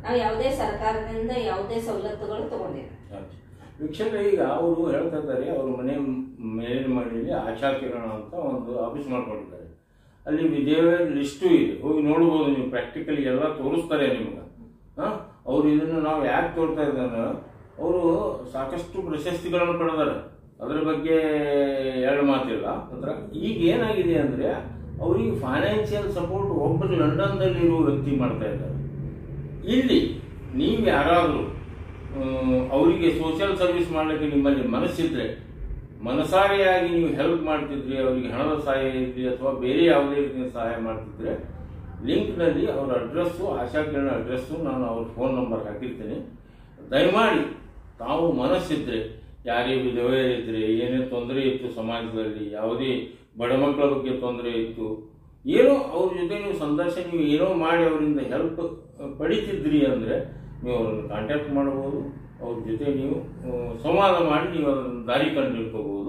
ನಾವು ಯಾವುದೇ ಸರ್ಕಾರದಿಂದ ಯಾವುದೇ ಸವಲತ್ತುಗಳು ತಗೊಂಡಿಲ್ಲ ವೀಕ್ಷಕರೇ ಈಗ ಅವರು ಹೇಳ್ತಾ ಇದ್ದಾರೆ ಅವ್ರ ಮನೆ ಮೇಲಿನ ಮನೆಯಲ್ಲಿ ಆಶಾ ಕಿರಣ ಅಂತ ಒಂದು ಆಫೀಸ್ ಮಾಡ್ಕೊಂಡಿದ್ದಾರೆ ಅಲ್ಲಿ ವಿಧೇಯ ಲಿಸ್ಟು ಇದೆ ಹೋಗಿ ನೋಡ್ಬೋದು ನೀವು ಪ್ರಾಕ್ಟಿಕಲಿ ಎಲ್ಲ ತೋರಿಸ್ತಾರೆ ನಿಮ್ಗೆ ಹಾಂ ಅವ್ರು ಇದನ್ನು ನಾವು ಯಾಕೆ ತೋರ್ತಾ ಇದ್ದಾನೆ ಅವರು ಸಾಕಷ್ಟು ಪ್ರಶಸ್ತಿಗಳನ್ನು ಪಡೆದಾರೆ ಅದ್ರ ಬಗ್ಗೆ ಎರಡು ಮಾತಿಲ್ಲ ಅಂದ್ರೆ ಈಗ ಏನಾಗಿದೆ ಅಂದರೆ ಅವರಿಗೆ ಫೈನಾನ್ಷಿಯಲ್ ಸಪೋರ್ಟ್ ಒಬ್ಬರು ಲಂಡನ್ದಲ್ಲಿ ಇರುವ ವ್ಯಕ್ತಿ ಮಾಡ್ತಾ ಇದ್ದಾರೆ ಇಲ್ಲಿ ನೀವು ಯಾರಾದರೂ ಅವರಿಗೆ ಸೋಷಿಯಲ್ ಸರ್ವಿಸ್ ಮಾಡಲಿಕ್ಕೆ ನಿಮ್ಮಲ್ಲಿ ಮನಸ್ಸಿದ್ರೆ ಮನಸಾರೆಯಾಗಿ ನೀವು ಹೆಲ್ಪ್ ಮಾಡ್ತಿದ್ರಿ ಅವರಿಗೆ ಹಣದ ಸಹಾಯ ಇರಲಿ ಅಥವಾ ಬೇರೆ ಯಾವುದೇ ರೀತಿಯ ಸಹಾಯ ಮಾಡ್ತಿದ್ರೆ ಲಿಂಕ್ನಲ್ಲಿ ಅವರ ಅಡ್ರೆಸ್ಸು ಆಶಾ ಕಿರಣ ಅಡ್ರೆಸ್ಸು ನಾನು ಅವ್ರ ಫೋನ್ ನಂಬರ್ ಹಾಕಿರ್ತೀನಿ ದಯಮಾಡಿ ತಾವು ಮನಸ್ಸಿದ್ರೆ ಯಾರೇ ವಿಧವೆಯರಿದ್ರೆ ಏನೇ ತೊಂದರೆ ಇತ್ತು ಸಮಾಜದಲ್ಲಿ ಯಾವುದೇ ಬಡ ಮಕ್ಕಳ ಬಗ್ಗೆ ತೊಂದರೆ ಇತ್ತು ಏನೋ ಅವ್ರ ಜೊತೆ ನೀವು ಸಂದರ್ಶನ ನೀವು ಏನೋ ಮಾಡಿ ಅವರಿಂದ ಹೆಲ್ಪ್ ಪಡಿತಿದ್ರಿ ಅಂದರೆ ನೀವು ಅವ್ರನ್ನ ಕಾಂಟ್ಯಾಕ್ಟ್ ಮಾಡ್ಬೋದು ಅವ್ರ ಜೊತೆ ನೀವು ಆ, ಸಂವಾದ ಮಾಡಿ ನೀವು ಅದನ್ನ ದಾರಿ ಕಂಡು ಹಿಡ್ಕೋಬಹುದು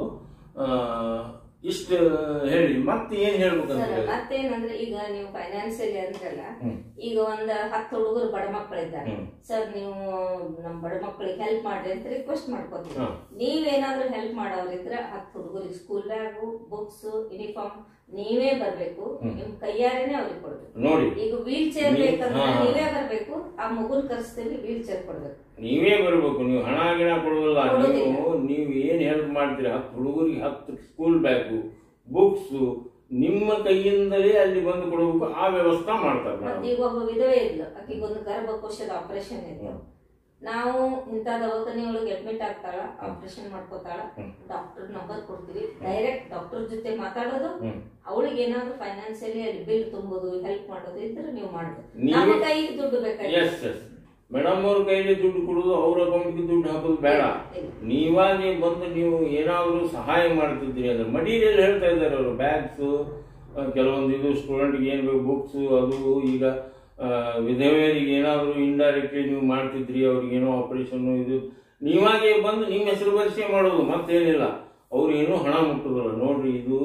ಇಷ್ಟು ಹೇಳಿ ಮತ್ತೆ ಏನು ಹೇಳ್ಬೇಕಂತ ಸರ್ ಹೇಳಿ ಮತ್ತೇನಂದ್ರೆ ಈಗ ನೀವು ಫೈನಾನ್ಸಿಯಲಿ ಅಂದ್ರಲ್ಲ ಹ್ಮ್. ಈಗ ಒಂದ್ ಹತ್ತು ಹುಡುಗರು ಬಡ ಮಕ್ಕಳಿದ್ದಾರೆ ಹ್ಮ್. ಸರ್ ನೀವು ನಮ್ ಬಡ ಮಕ್ಕಳಿಗೆ ಹೆಲ್ಪ್ ಮಾಡ್ರಿ ಅಂತ ರಿಕ್ವೆಸ್ಟ್ ಮಾಡ್ಕೋತೀವಿ ಹಾ. ನೀವೇನಾದ್ರೂ ಹೆಲ್ಪ್ ಮಾಡೋರಿದ್ರೆ ಹತ್ತು ಹುಡುಗರಿಗೆ ಸ್ಕೂಲ್ ಬ್ಯಾಗು ಬುಕ್ಸ್ ಯೂನಿಫಾರ್ಮ್ ನೀವೇ ಬರ್ಬೇಕು ನಿಮ್ ಕೈಯಾರೇನೆ ಅವ್ರಿಗೆ ಕೊಡ್ಬೇಕು ನೋಡಿ ಈಗ ವೀಲ್ ಚೇರ್ ನೀವ್- ಬೇಕಂದ್ರೆ ಹಾ. ನೀವೇ ಬರ್ಬೇಕು ಆ ಮಗುನ್ ಕರ್ಸ್ತೀವಿ ವೀಲ್ ಚೇರ್ ಕೊಡ್ಬೇಕು ನೀವೇ ಬರಬೇಕು ನೀವು ಹಣ ಗಿಣ ಕೊಡೋದಿಲ್ಲ ಕೊಡೋದಿಲ್ಲ. ನೀವು ನೀವು ಏನು ಹೆಲ್ಪ್ ಮಾಡ್ತೀರಿ ಹತ್ತು ಹುಡುಗರಿಗೆ ಹತ್ತು ಸ್ಕೂಲ್ ಬ್ಯಾಗು ಬುಕ್ಸು ನಿಮ್ಮ ಕೈಯಿಂದಲೇ ಅಲ್ಲಿ ಬಂದು ಕೊಡಬೇಕು ಆ ವ್ಯವಸ್ಥೆ ಮಾಡ್ತಾರೆ ಮತ್ತೆ ಮೇಡಮ್ ಈಗ ಒಬ್ಬ ವಿಧವೆ ಇದ್ಲು ಆಕಿಗೆ ಒಂದು ಗರ್ಭಕೋಶದ ಆಪರೇಷನ್ ಇತ್ತು ನಾವು ಇಂಥ ದವಾಖಾನೆ ಒಳಗೆ ಅಡ್ಮಿಟ್ ಆಗ್ತಾಳ ಆಪರೇಷನ್ ಮಾಡ್ಕೋತಾಳ ಡಾಕ್ಟರ್ ನಂಬರ್ ಕೊಡ್ತೀವಿ ಡೈರೆಕ್ಟ್ ಡಾಕ್ಟರ್ ಜೊತೆ ಮಾತಾಡೋದು ಹ್ಮ್. ಅವಳಿಗೆ ಏನಾದ್ರು ಫೈನಾನ್ಸಿಯಲಿ ಅಲ್ಲಿ ಬಿಲ್ ತುಂಬೋದು ಹೆಲ್ಪ್ ಮಾಡೋದು ಇದ್ರೆ ನೀವು ಮಾಡ್ಬೋದು ನೀವೇ- ನಮ್ಮ ಕೈಗೆ ದುಡ್ಡು ಬೇಕಾಗಿಲ್ಲ ಎಸ್ ಎಸ್ ಮೇಡಮ್ ಅವ್ರ ಕೈಲಿ ದುಡ್ಡು ಕೊಡೋದು ಅವ್ರ ಅಕೌಂಟ್ಗೆ ದುಡ್ಡು ಹಾಕೋದು ಬೇಡ ಇಲ್ಲ. ನೀವಾಗೆ ಬಂದು ನೀವು ಏನಾದರೂ ಸಹಾಯ ಮಾಡ್ತಿದ್ರಿ ಅಂದ್ರೆ ಮಟೀರಿಯಲ್ ಹೇಳ್ತಾ ಇದ್ದಾರೆ ಅವರು ಬ್ಯಾಗ್ಸು ಕೆಲವೊಂದು ಇದು ಸ್ಟೂಡೆಂಟ್ಗೆ ಏನು ಬೇಕು ಬುಕ್ಸು ಅದು ಈಗ ಆ, ವಿಧವೆಯರಿಗೆ ಏನಾದರೂ ಇಂಡೈರೆಕ್ಟ್ಲಿ ನೀವು ಮಾಡ್ತಿದ್ರಿ ಅವ್ರಿಗೆ ಏನೋ ಆಪರೇಷನ್ನು ಇದು ನೀವಾಗೆ ಬಂದು ನಿಮ್ಮ ಹೆಸರು ಬರೆಸಿ ಮಾಡೋದು ಮತ್ತೇನಿಲ್ಲ ಅವ್ರು ಏನೂ ಹಣ ಮುಟ್ಟೋದಿಲ್ಲ ನೋಡ್ರಿ ಇದು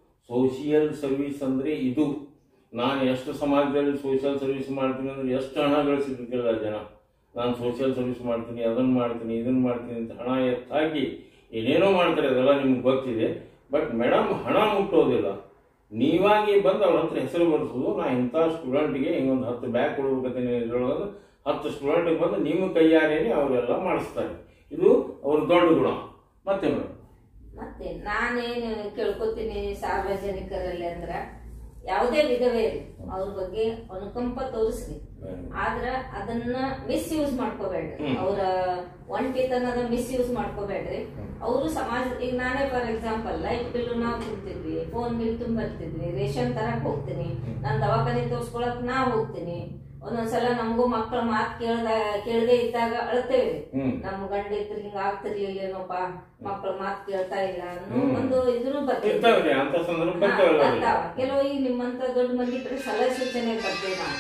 ಸೋಷಿಯಲ್ ಸರ್ವಿಸ್ ಅಂದರೆ ಇದು ನಾನು ಎಷ್ಟು ಸಮಾಜದಲ್ಲಿ ಸೋಷಿಯಲ್ ಸರ್ವಿಸ್ ಮಾಡ್ತೀನಿ ಅಂದ್ರೆ ಎಷ್ಟು ಹಣ ಗಳಿಸಿರ್ತಿಲ್ಲ ಜನ ನಾನು ಸೋಷಿಯಲ್ ಸರ್ವಿಸ್ ಮಾಡ್ತೀನಿ ಅದನ್ನು ಮಾಡ್ತೀನಿ ಇದನ್ನು ಮಾಡ್ತೀನಿ ಅಂತ ಹಣ ಎತ್ತಾಕಿ ಏನೇನೋ ಮಾಡ್ತಾರೆ ಅದೆಲ್ಲ ನಿಮ್ಗೆ ಗೊತ್ತಿದೆ ಬಟ್ ಮೇಡಮ್ ಹಣ ಮುಟ್ಟೋದಿಲ್ಲ ನೀವಾಗಿ ಬಂದು ಅವ್ರ ಹತ್ರ ಹೆಸರು ಬರೆಸೋದು ನಾ ಇಂಥ ಸ್ಟೂಡೆಂಟ್ಗೆ ಹಿಂಗೊಂದು ಹತ್ತು ಬ್ಯಾಗ್ ಕೊಡ್ಬೇಕಂತೀನಿ ಇದ್ರೊಳಗೆ ಹತ್ತು ಸ್ಟೂಡೆಂಟ್ಗೆ ಬಂದು ನಿಮ್ಮ ಕೈಯಾರೇನೆ ಅವರೆಲ್ಲ ಮಾಡಿಸ್ತಾರೆ ಇದು ಅವ್ರ ದೊಡ್ಡ ಗುಣ ಮತ್ತೆ ಮೇಡಮ್ ಮತ್ತೆ ನಾನೇನು ಕೇಳ್ಕೊತೀನಿ ಸಾರ್ವಜನಿಕರಲ್ಲಿ ಅಂದ್ರ ಯಾವುದೇ ವಿಧವೇ ಇರ್ಲಿ ಅವ್ರ ಬಗ್ಗೆ ಅನುಕಂಪ ತೋರಿಸ್ರಿ ಆದ್ರ ಅದನ್ನ ಮಿಸ್ಯೂಸ್ ಮಾಡ್ಕೋಬೇಡ್ರಿ ಅವರ ಒಂಟಿತನದ ಮಿಸ್ಯೂಸ್ ಮಾಡ್ಕೋಬೇಡ್ರಿ ಅವರು ಸಮಾಜ ಈಗ ನಾನೇ ಫಾರ್ ಎಕ್ಸಾಂಪಲ್ ಲೈಟ್ ಬಿಲ್ ನಾವು ತುಂಬ್ತಿದ್ವಿ ಫೋನ್ ಬಿಲ್ ತುಂಬಿರ್ತಿದ್ವಿ ರೇಷನ್ ತರಕ್ ಹೋಗ್ತೀನಿ ನಾನ್ ದವಾಖಾನೆ ತೋರ್ಸ್ಕೊಳಕ್ ನಾ ಹೋಗ್ತೀನಿ ಒಂದೊಂದ್ಸಲ ನಮಗೂ ಮಕ್ಕಳ ಮಾತು ಕೇಳ್ದ ಕೇಳದೆ ಇದ್ದಾಗ ಅಳ್ತೇವೆ ಹ್ಮ್. ನಮ್ ಗಂಡ ಇದ್ರೆ ಹಿಂಗ ಆಗ್ತಿರ್ಲಿಲ್ಲ ಏನೋಪ್ಪ ಮಕ್ಕಳ ಮಾತು ಕೇಳ್ತಾ ಇಲ್ಲ ಅನ್ನೋ ಒಂದು ಇದನ್ನು ಬರ್ತೈತಿ ಇರ್ತಾವ್ರಿ ಅಂತ ಸಂದರ್ಭ ಹಾ, ಬರ್ತಾವಲ್ಲ ಅವ್ರಿಗೆ. ಬರ್ತಾವ ಕೆಲವು ಈಗ ನಿಮ್ಮಂತ ದೊಡ್ಡ ಮಂದಿ ಕಡೆ ಸಲಹೆ ಸೂಚನೆ ಬರ್ತೇವೆ ನಾವು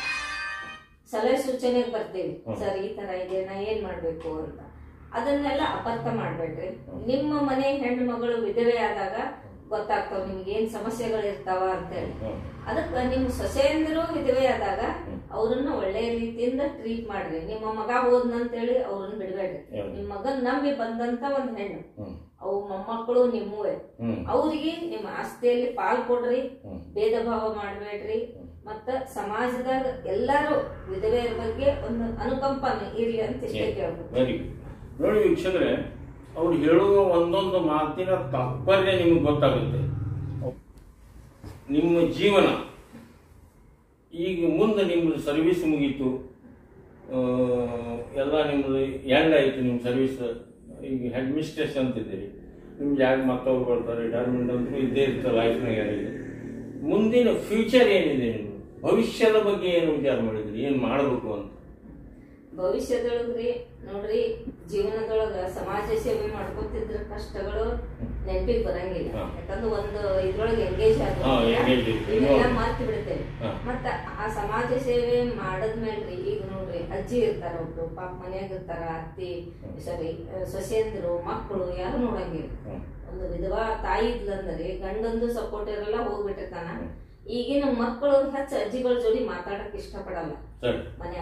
ಸಲಹೆ ಸೂಚನೆ ಬರ್ತೇವೆ ಸರ್ ಈ ತರ ಇದೆ ನಾ ಏನ್ ಮಾಡ್ಬೇಕು ಅಂತ ಅದನ್ನೆಲ್ಲ ಅಪರ್ಥ ಮಾಡ್ಬೇಡ್ರಿ ನಿಮ್ಮ ಮನೆ ಹೆಣ್ಣು ಮಗಳು ವಿಧವೆ ಆದಾಗ ಗೊತ್ತಾಗ್ತಾವ ನಿಮ್ಗೆ ಏನ್ ಸಮಸ್ಯೆಗಳು ಇರ್ತಾವ ಅಂತೇಳಿ ಹ್ಮ್. ಅದಕ್ಕ ನಿಮ್ ಸೊಸೆಯಂದಿರು ವಿಧವೆ ಆದಾಗ ಅವ್ರನ್ನ ಒಳ್ಳೆ ರೀತಿಯಿಂದ ಟ್ರೀಟ್ ಮಾಡ್ರಿ ನಿಮ್ಮ ಮಗ ಹೋದ್ನಂತೇಳಿ ಅವ್ರನ್ನ ಬಿಡ್ಬೇಡ್ರಿ ಹ್ಮ್. ನಿಮ್ ಮಗನ್ ನಂಬಿ ಬಂದಂತ ಒಂದ್ ಹೆಣ್ಣು ಹ್ಮ್. ಅವು ಮೊಮ್ಮಕ್ಕಳು ನಿಮ್ಮವೇ ಹ್ಮ್. ಅವ್ರಿಗೆ ನಿಮ್ಮ ಆಸ್ತಿಯಲ್ಲಿ ಪಾಲ್ ಕೊಡ್ರಿ ಹ್ಮ್. ಭೇದ ಭಾವ ಮಾಡಬೇಡ್ರಿ ಮತ್ತ ಸಮಾಜದಾಗ ಎಲ್ಲಾರು ವಿಧವೆಯರ ಬಗ್ಗೆ ಒಂದು ಅನುಕಂಪ ಇರ್ಲಿ ಅಂತ ಇಷ್ಟೇ ಕೇಳ್ಬೋದು ವೆರಿ ಗುಡ್ ನೋಡಿ ವೀಕ್ಷಕರೇ ಅವ್ರು ಹೇಳುವ ಒಂದೊಂದು ಮಾತಿನ ತಾತ್ಪರ್ಯ ನಿಮ್ಗೆ ಗೊತ್ತಾಗುತ್ತೆ ನಿಮ್ಮ ಜೀವನ ಈಗ ಮುಂದೆ ನಿಮ್ಮದು ಸರ್ವಿಸ್ ಮುಗೀತು ಆ, ಎಲ್ಲ ನಿಮ್ಮದು ಎಂಡ್ ಆಯಿತು ನಿಮ್ಮ ಸರ್ವಿಸ್ ಈಗ ಹೆಡ್ ಮಿಸ್ಟ್ರೆಸ್ ಅಂತಿದ್ದೀರಿ ನಿಮ್ಗೆ ಯಾಕೆ ಮತ್ತೊಬ್ರು ಬರ್ತಾರೆ ರಿಟೈರ್ಮೆಂಟ್ ಅಂತೂ ಇದ್ದೇ ಇರ್ತದೆ ಲೈಫ್ನಾಗ ಯಾರಿಗೆ ಮುಂದಿನ ಫ್ಯೂಚರ್ ಏನಿದೆ ನಿಮ್ದು ಭವಿಷ್ಯದ ಬಗ್ಗೆ ಏನು ವಿಚಾರ ಮಾಡಿದ್ರಿ ಏನು ಮಾಡಬೇಕು ಅಂತ ಭವಿಷ್ಯದೊಳಗ್ರಿ ನೋಡ್ರಿ ಜೀವನದೊಳಗ ಸಮಾಜ ಸೇವೆ ಮಾಡ್ಕೊತಿದ್ರ ಕಷ್ಟಗಳು ನೆನಪಿಗೆ ಬರಂಗಿಲ್ಲ ಹಾ. ಯಾಕಂದ್ರೆ ಒಂದು ಇದ್ರೊಳಗೆ ಎಂಗೇಜ್ ಹಾ, engage ಇರ್ತೀವಿ. ಇದೆಲ್ಲ ಮರ್ತು ಬಿಡ್ತೇವೆ ಹಾ. ಮತ್ತ ಆ ಸಮಾಜ ಸೇವೆ ಮಾಡದ್ಮೇಲ್ರಿ ಈಗ ನೋಡ್ರಿ ಅಜ್ಜಿ ಇರ್ತಾರ ಒಬ್ರು ಪಾಪ ಮನ್ಯಾಗ ಇರ್ತಾರ ಅತ್ತಿ ಸಾರಿ ಸೊಸೆಯಂದ್ರು ಮಕ್ಕಳು ಯಾರು ನೋಡಂಗಿಲ್ಲ ಹ್ಮ್. ಒಂದು ವಿಧವಾ ತಾಯಿ ಇದ್ಲಂದ್ರೆ ಗಂಡಂದು ಸಪೋರ್ಟ್ ಇರಲ್ಲ ಹೋಗ್ಬಿಟ್ಟಿರ್ತಾನ ಈಗಿನ ಮಕ್ಕಳು ಹೆಚ್ಚು ಅಜ್ಜಿಗಳ ಜೋಡಿ ಮಾತಾಡಕ್ ಇಷ್ಟಪಡಲ್ಲ ಸರಿ ಮನ್ಯಾಗ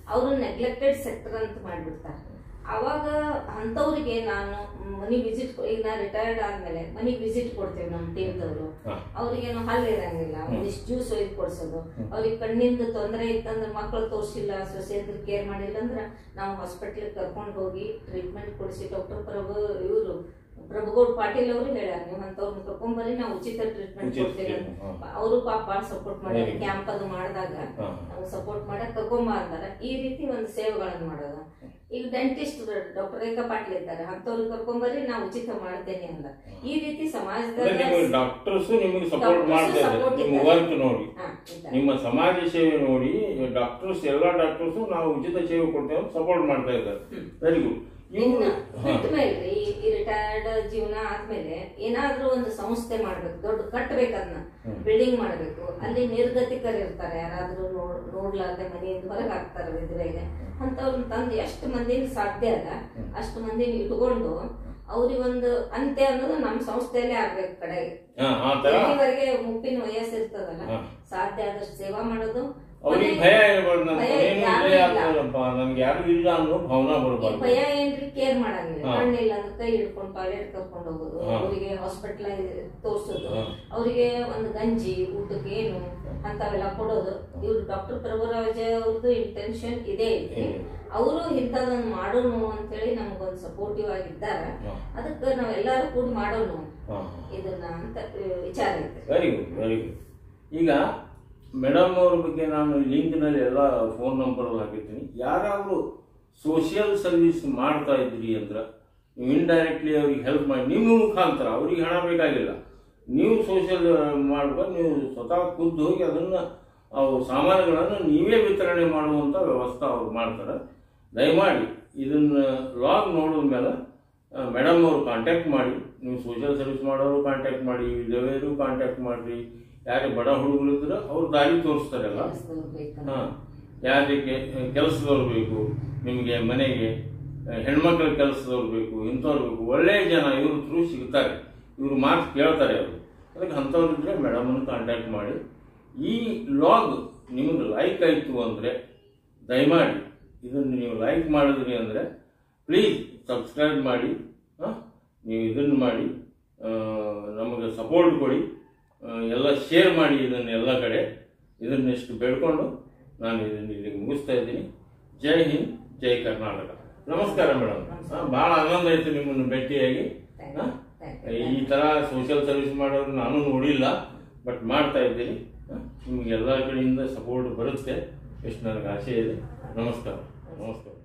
ಅವರು ನೆಗ್ಲೆಕ್ಟೆಡ್ ಸೆಕ್ಟರ್ ಅಂತ ಮಾಡ್ಬಿಡ್ತಾರೆ ಅವಾಗ ಅಂಥವ್ರಿಗೆ ನಾನು ಮನಿ ವಿಸಿಟ್ ಈಗ ನಾ ರಿಟೈರ್ಡ್ ಆದ್ಮೇಲೆ ಮನಿ ವಿಸಿಟ್ ಕೊಡ್ತೇವೆ ನಮ್ಮ ಟೀಮ್ದವರು ಹಾ. ಅವ್ರಿಗೇನು ಹಲ್ಲು ಇರಂಗಿಲ್ಲ ಒಂದಿಷ್ಟು ಜ್ಯೂಸ್ ಒಯ್ದು ಕೊಡ್ಸೋದು ಅವ್ರಿಗೆ ಕಣ್ಣಿಂದ ತೊಂದರೆ ಇತ್ತಂದ್ರೆ ಮಕ್ಕಳು ತೋರಿಸಿಲ್ಲ ಸೊಸೆಯಂದ್ರ ಕೇರ್ ಮಾಡಿಲ್ಲ ಅಂದ್ರೆ ನಾವು ಹಾಸ್ಪಿಟ್ಲಿಗೆ ಕರ್ಕೊಂಡು ಹೋಗಿ ಟ್ರೀಟ್ಮೆಂಟ್ ಕೊಡಿಸಿ ಡಾಕ್ಟರ್ ಪ್ರಭು ಇವರು ಪ್ರಭುಗೌಡ್ ಪಾಟೀಲ್ ಅವರು ಹೇಳ್ಯಾರ ನೀವು ಅಂತವ್ರನ್ನ ಕರ್ಕೊಂಬರ್ರಿ ನಾವು ಉಚಿತ ಟ್ರೀಟ್ಮೆಂಟ್ ಉಚಿತ ಕೊಡ್ತೇವೆ treatment, ಹಾ. ಅವರು ಪಾಪ ಭಾಳ ಸಪೋರ್ಟ್ ಮಾಡ್ಯಾರ Very good. ಕ್ಯಾಂಪ್ ಅದು ಮಾಡಿದಾಗ ಹಾ. ನಾವು ಸಪೋರ್ಟ್ ಮಾಡಕ್ ಕರ್ಕೊಂಬ ಅಂದಾರ ಈ ರೀತಿ ಒಂದು ಸೇವೆಗಳನ್ನು ಮಾಡೋದು ಈಗ ಡೆಂಟಿಸ್ಟ್ ಡಾಕ್ಟರ್ ರೇಖಾ ಪಾಟೀಲ್ ಇದ್ದಾರೆ ಅಂತವ್ರಿಗೆ ಕರ್ಕೊಂಬರ್ರಿ ನಾವು ಉಚಿತ ಮಾಡ್ತೇನೆ ಅಂದ ಈ ರೀತಿ ಸಮಾಜದಾಗ ಡಾಕ್ಟರ್ಸ್ ನಿಮಗೆ ಸಪೋರ್ಟ್ Doctors ಮಾಡ್ತಾ ಇದ್ದಾರೆ support ನಿಮ್ಮ ಇದ್ದಾರೆ. ವರ್ಕ್ ನೋಡಿ ಹಾ, ಇದ್ದಾರೆ. ನಿಮ್ಮ ಸಮಾಜ ಸೇವೆ ನೋಡಿ ಡಾಕ್ಟರ್ಸ್ ಎಲ್ಲ ಡಾಕ್ಟರ್ಸ್ ನಾವು ಉಚಿತ ಸೇವೆ ಕೊಡ್ತೇವೆ ಸಪೋರ್ಟ್ ಮಾಡ್ತಾ ಇದ್ದಾರೆ ವೆರಿ ಗುಡ್ ಇನ್ನ ಇವರು ಬಿಟ್ಟ ಮೇಲೆ ಈ ರಿಟೈರ್ಡ್ ಜೀವನ ಆದ್ಮೇಲೆ ಏನಾದ್ರೂ ಒಂದು ಸಂಸ್ಥೆ ಮಾಡ್ಬೇಕು ದೊಡ್ಡ ಕಟ್ಟಬೇಕದ್ನ ಬಿಲ್ಡಿಂಗ್ ಮಾಡ್ಬೇಕು ಅಲ್ಲಿ ನಿರ್ಗತಿಕರು ಇರ್ತಾರೆ ಯಾರಾದ್ರೂ ನೋಡ್ ನೋಡ್ಲಾರ್ದೆ ಮನೆಯಿಂದ ಹೊರಗೆ ಹಾಕ್ತಾರೆ ವಿಧವೆಗೆ ಅಂತವ್ರನ್ನ ತಂದು ಎಷ್ಟು ಮಂದಿನ ಸಾಧ್ಯ ಅದ ಅಷ್ಟು ಮಂದಿನ ಇಟ್ಕೊಂಡು ಅವ್ರಿಗೊಂದು ಅಂತ್ಯ ಅನ್ನೋದು ನಮ್ಮ ಸಂಸ್ಥೆಯಲ್ಲೇ ಆಗ್ಬೇಕು ಕಡೆಗೆ ಆ ತರ ಎಲ್ಲಿವರೆಗೆ ಮುಪ್ಪಿನ ವಯಸ್ಸು ಇರ್ತದಲ್ಲ ಹಾ. ಸಾಧ್ಯ ಆದಷ್ಟು ಸೇವಾ ಮಾಡೋದು ಅವ್ರಿಗೆ ಮನೆ- ಭಯ ಇರಬಾರ್ದು ನನ್ನ ಭಯ ಏನು ಯಾರೂ ಇಲ್ಲೇ ಇಲ್ಲ. ಆಗ್ತದಪ್ಪ ನನ್ಗೆ ಯಾರು ಇಲ್ಲ ಅನ್ನೋ ಭಾವನಾ ಈ ಬರಬಾರ್ದು ಭಯ ಏನ್ರಿ ಕೇರ್ ಮಾಡಂಗಿಲ್ಲ ಹಾ. ಕಣ್ಣಿಲ್ಲ ಅಂದ್ರೆ ಕೈ ಹಿಡ್ಕೊಂಡು ಟಾಯ್ಲೆಟ್ ಕರ್ಕೊಂಡು ಹೋಗೋದು ಹಾ. ಅವರಿಗೆ ಹಾಸ್ಪಿಟಲ್ ತೋರ್ಸೋದು ಹಾ. ಅವರಿಗೆ ಒಂದು ಗಂಜಿ ಊಟಕ್ಕೆ ಏನು ಅಂತವೆಲ್ಲ ಕೊಡೋದು ಇವ್ರು ಡಾಕ್ಟರ್ ಪ್ರಭುರಾಜ್ ಅವ್ರದ್ದು ಇಂಟೆನ್ಷನ್ ಇದೆ ಐತಿ ಇದೆ. ಅವರು ಇಂಥದೊಂದು ಮಾಡೋಣ ಅಂತೇಳಿ ನಮ್ಗೊಂದು ಸಪೋರ್ಟಿವ್ ಆಗಿದ್ದಾರೆ ಹಾ. ಅದಕ್ಕೆ ನಾವೆಲ್ಲರೂ ಕೂಡಿ ಮಾಡೋಣ ಹಾ. ಇದನ್ನ ಅಂತ ಅಹ್, ವಿಚಾರ ಐತೆ ವೆರಿ ಗುಡ್ ವೆರಿ ಗುಡ್ ಈಗ ಮೇಡಮ್ ಅವ್ರ ಬಗ್ಗೆ ನಾನು ಲಿಂಕ್ನಲ್ಲಿ ಎಲ್ಲ ಫೋನ್ ನಂಬರ್ ಹಾಕಿರ್ತೀನಿ ಯಾರಾದರೂ ಸೋಷಿಯಲ್ ಸರ್ವಿಸ್ ಮಾಡ್ತಾ ಇದ್ರಿ ಅಂದ್ರೆ ನೀವು ಇಂಡೈರೆಕ್ಟ್ಲಿ ಅವ್ರಿಗೆ ಹೆಲ್ಪ್ ಮಾಡಿ ನಿಮ್ಮ ಮುಖಾಂತರ ಅವ್ರಿಗೆ ಹಣ ಬೇಕಾಗಿಲ್ಲ ನೀವು ಸೋಷಿಯಲ್ ಮಾಡ್ಬೇಕು ನೀವು ಸ್ವತಃ ಖುದ್ದು ಹೋಗಿ ಅದನ್ನು ಅವು ಸಾಮಾನುಗಳನ್ನು ನೀವೇ ವಿತರಣೆ ಮಾಡುವಂಥ ವ್ಯವಸ್ಥೆ ಅವ್ರು ಮಾಡ್ತಾರೆ ದಯಮಾಡಿ ಇದನ್ನು ಲಾಗ್ ನೋಡಿದ ಮೇಲೆ ಮೇಡಮ್ ಅವರು ಕಾಂಟ್ಯಾಕ್ಟ್ ಮಾಡಿ ನೀವು ಸೋಷಿಯಲ್ ಸರ್ವಿಸ್ ಮಾಡೋರು ಕಾಂಟ್ಯಾಕ್ಟ್ ಮಾಡಿ ವಿಧವೆಯರು ಕಾಂಟ್ಯಾಕ್ಟ್ ಮಾಡಿರಿ ಯಾರೇ ಬಡ ಹುಡುಗರು ಇದ್ರೆ ಅವ್ರು ದಾರಿ ತೋರಿಸ್ತಾರಲ್ಲ ಕೆಲ್ಸದವ್ರು ಬೇಕಂತ. ಹಾಂ ಯಾರಿಗೆ ಕೆಲಸದವ್ರು ಬೇಕು ನಿಮಗೆ ಮನೆಗೆ ಹೆಣ್ಮಕ್ಳ ಕೆಲಸದವ್ರು ಬೇಕು ಇಂಥವ್ರು ಬೇಕು ಒಳ್ಳೆಯ ಜನ ಇವ್ರ ಥ್ರೂ ಸಿಗ್ತಾರೆ ಇವ್ರು ಮಾತು ಕೇಳ್ತಾರೆ ಅವರು ಅದಕ್ಕೆ ಅಂಥವ್ರು ಇದ್ದರೆ ಮೇಡಮನ್ನು ಕಾಂಟ್ಯಾಕ್ಟ್ ಮಾಡಿ ಈ ಲಾಗ್ ನಿಮಗೆ ಲೈಕ್ ಆಯಿತು ಅಂದರೆ ದಯಮಾಡಿ ಇದನ್ನು ನೀವು ಲೈಕ್ ಮಾಡಿದ್ರಿ ಅಂದರೆ ಪ್ಲೀಸ್ ಸಬ್ಸ್ಕ್ರೈಬ್ ಮಾಡಿ ಹಾಂ ನೀವು ಇದನ್ನು ಮಾಡಿ ಆ, ನಮಗೆ ಸಪೋರ್ಟ್ ಕೊಡಿ ಆ, ಎಲ್ಲ ಶೇರ್ ಮಾಡಿ ಇದನ್ನು ಎಲ್ಲ ಕಡೆ ಇದನ್ನೆಷ್ಟು ಬೇಡ್ಕೊಂಡು ನಾನು ಇದನ್ನು ಇಲ್ಲಿಗೆ ಮುಗಿಸ್ತಾ ಇದ್ದೀನಿ ಜೈ ಹಿಂದ್ ಜೈ ಕರ್ನಾಟಕ ನಮಸ್ಕಾರ ಮೇಡಮ್ ಭಾಳ ಆನಂದ ಆಯಿತು ನಿಮ್ಮನ್ನು ಭೇಟಿಯಾಗಿ ಹಾ? ಈ ಥರ ಸೋಷಿಯಲ್ ಸರ್ವಿಸ್ ಮಾಡೋರು ನಾನು ನೋಡಿಲ್ಲ ಬಟ್ ಮಾಡ್ತಾ ಇದ್ದೀನಿ ಹಾ? ನಿಮ್ಗೆ ಎಲ್ಲ ಕಡೆಯಿಂದ ಸಪೋರ್ಟ್ ಬರುತ್ತೆ ಎಷ್ಟು ನನಗೆ ಆಸೆ ಇದೆ ನಮಸ್ಕಾರ ನಮಸ್ಕಾರ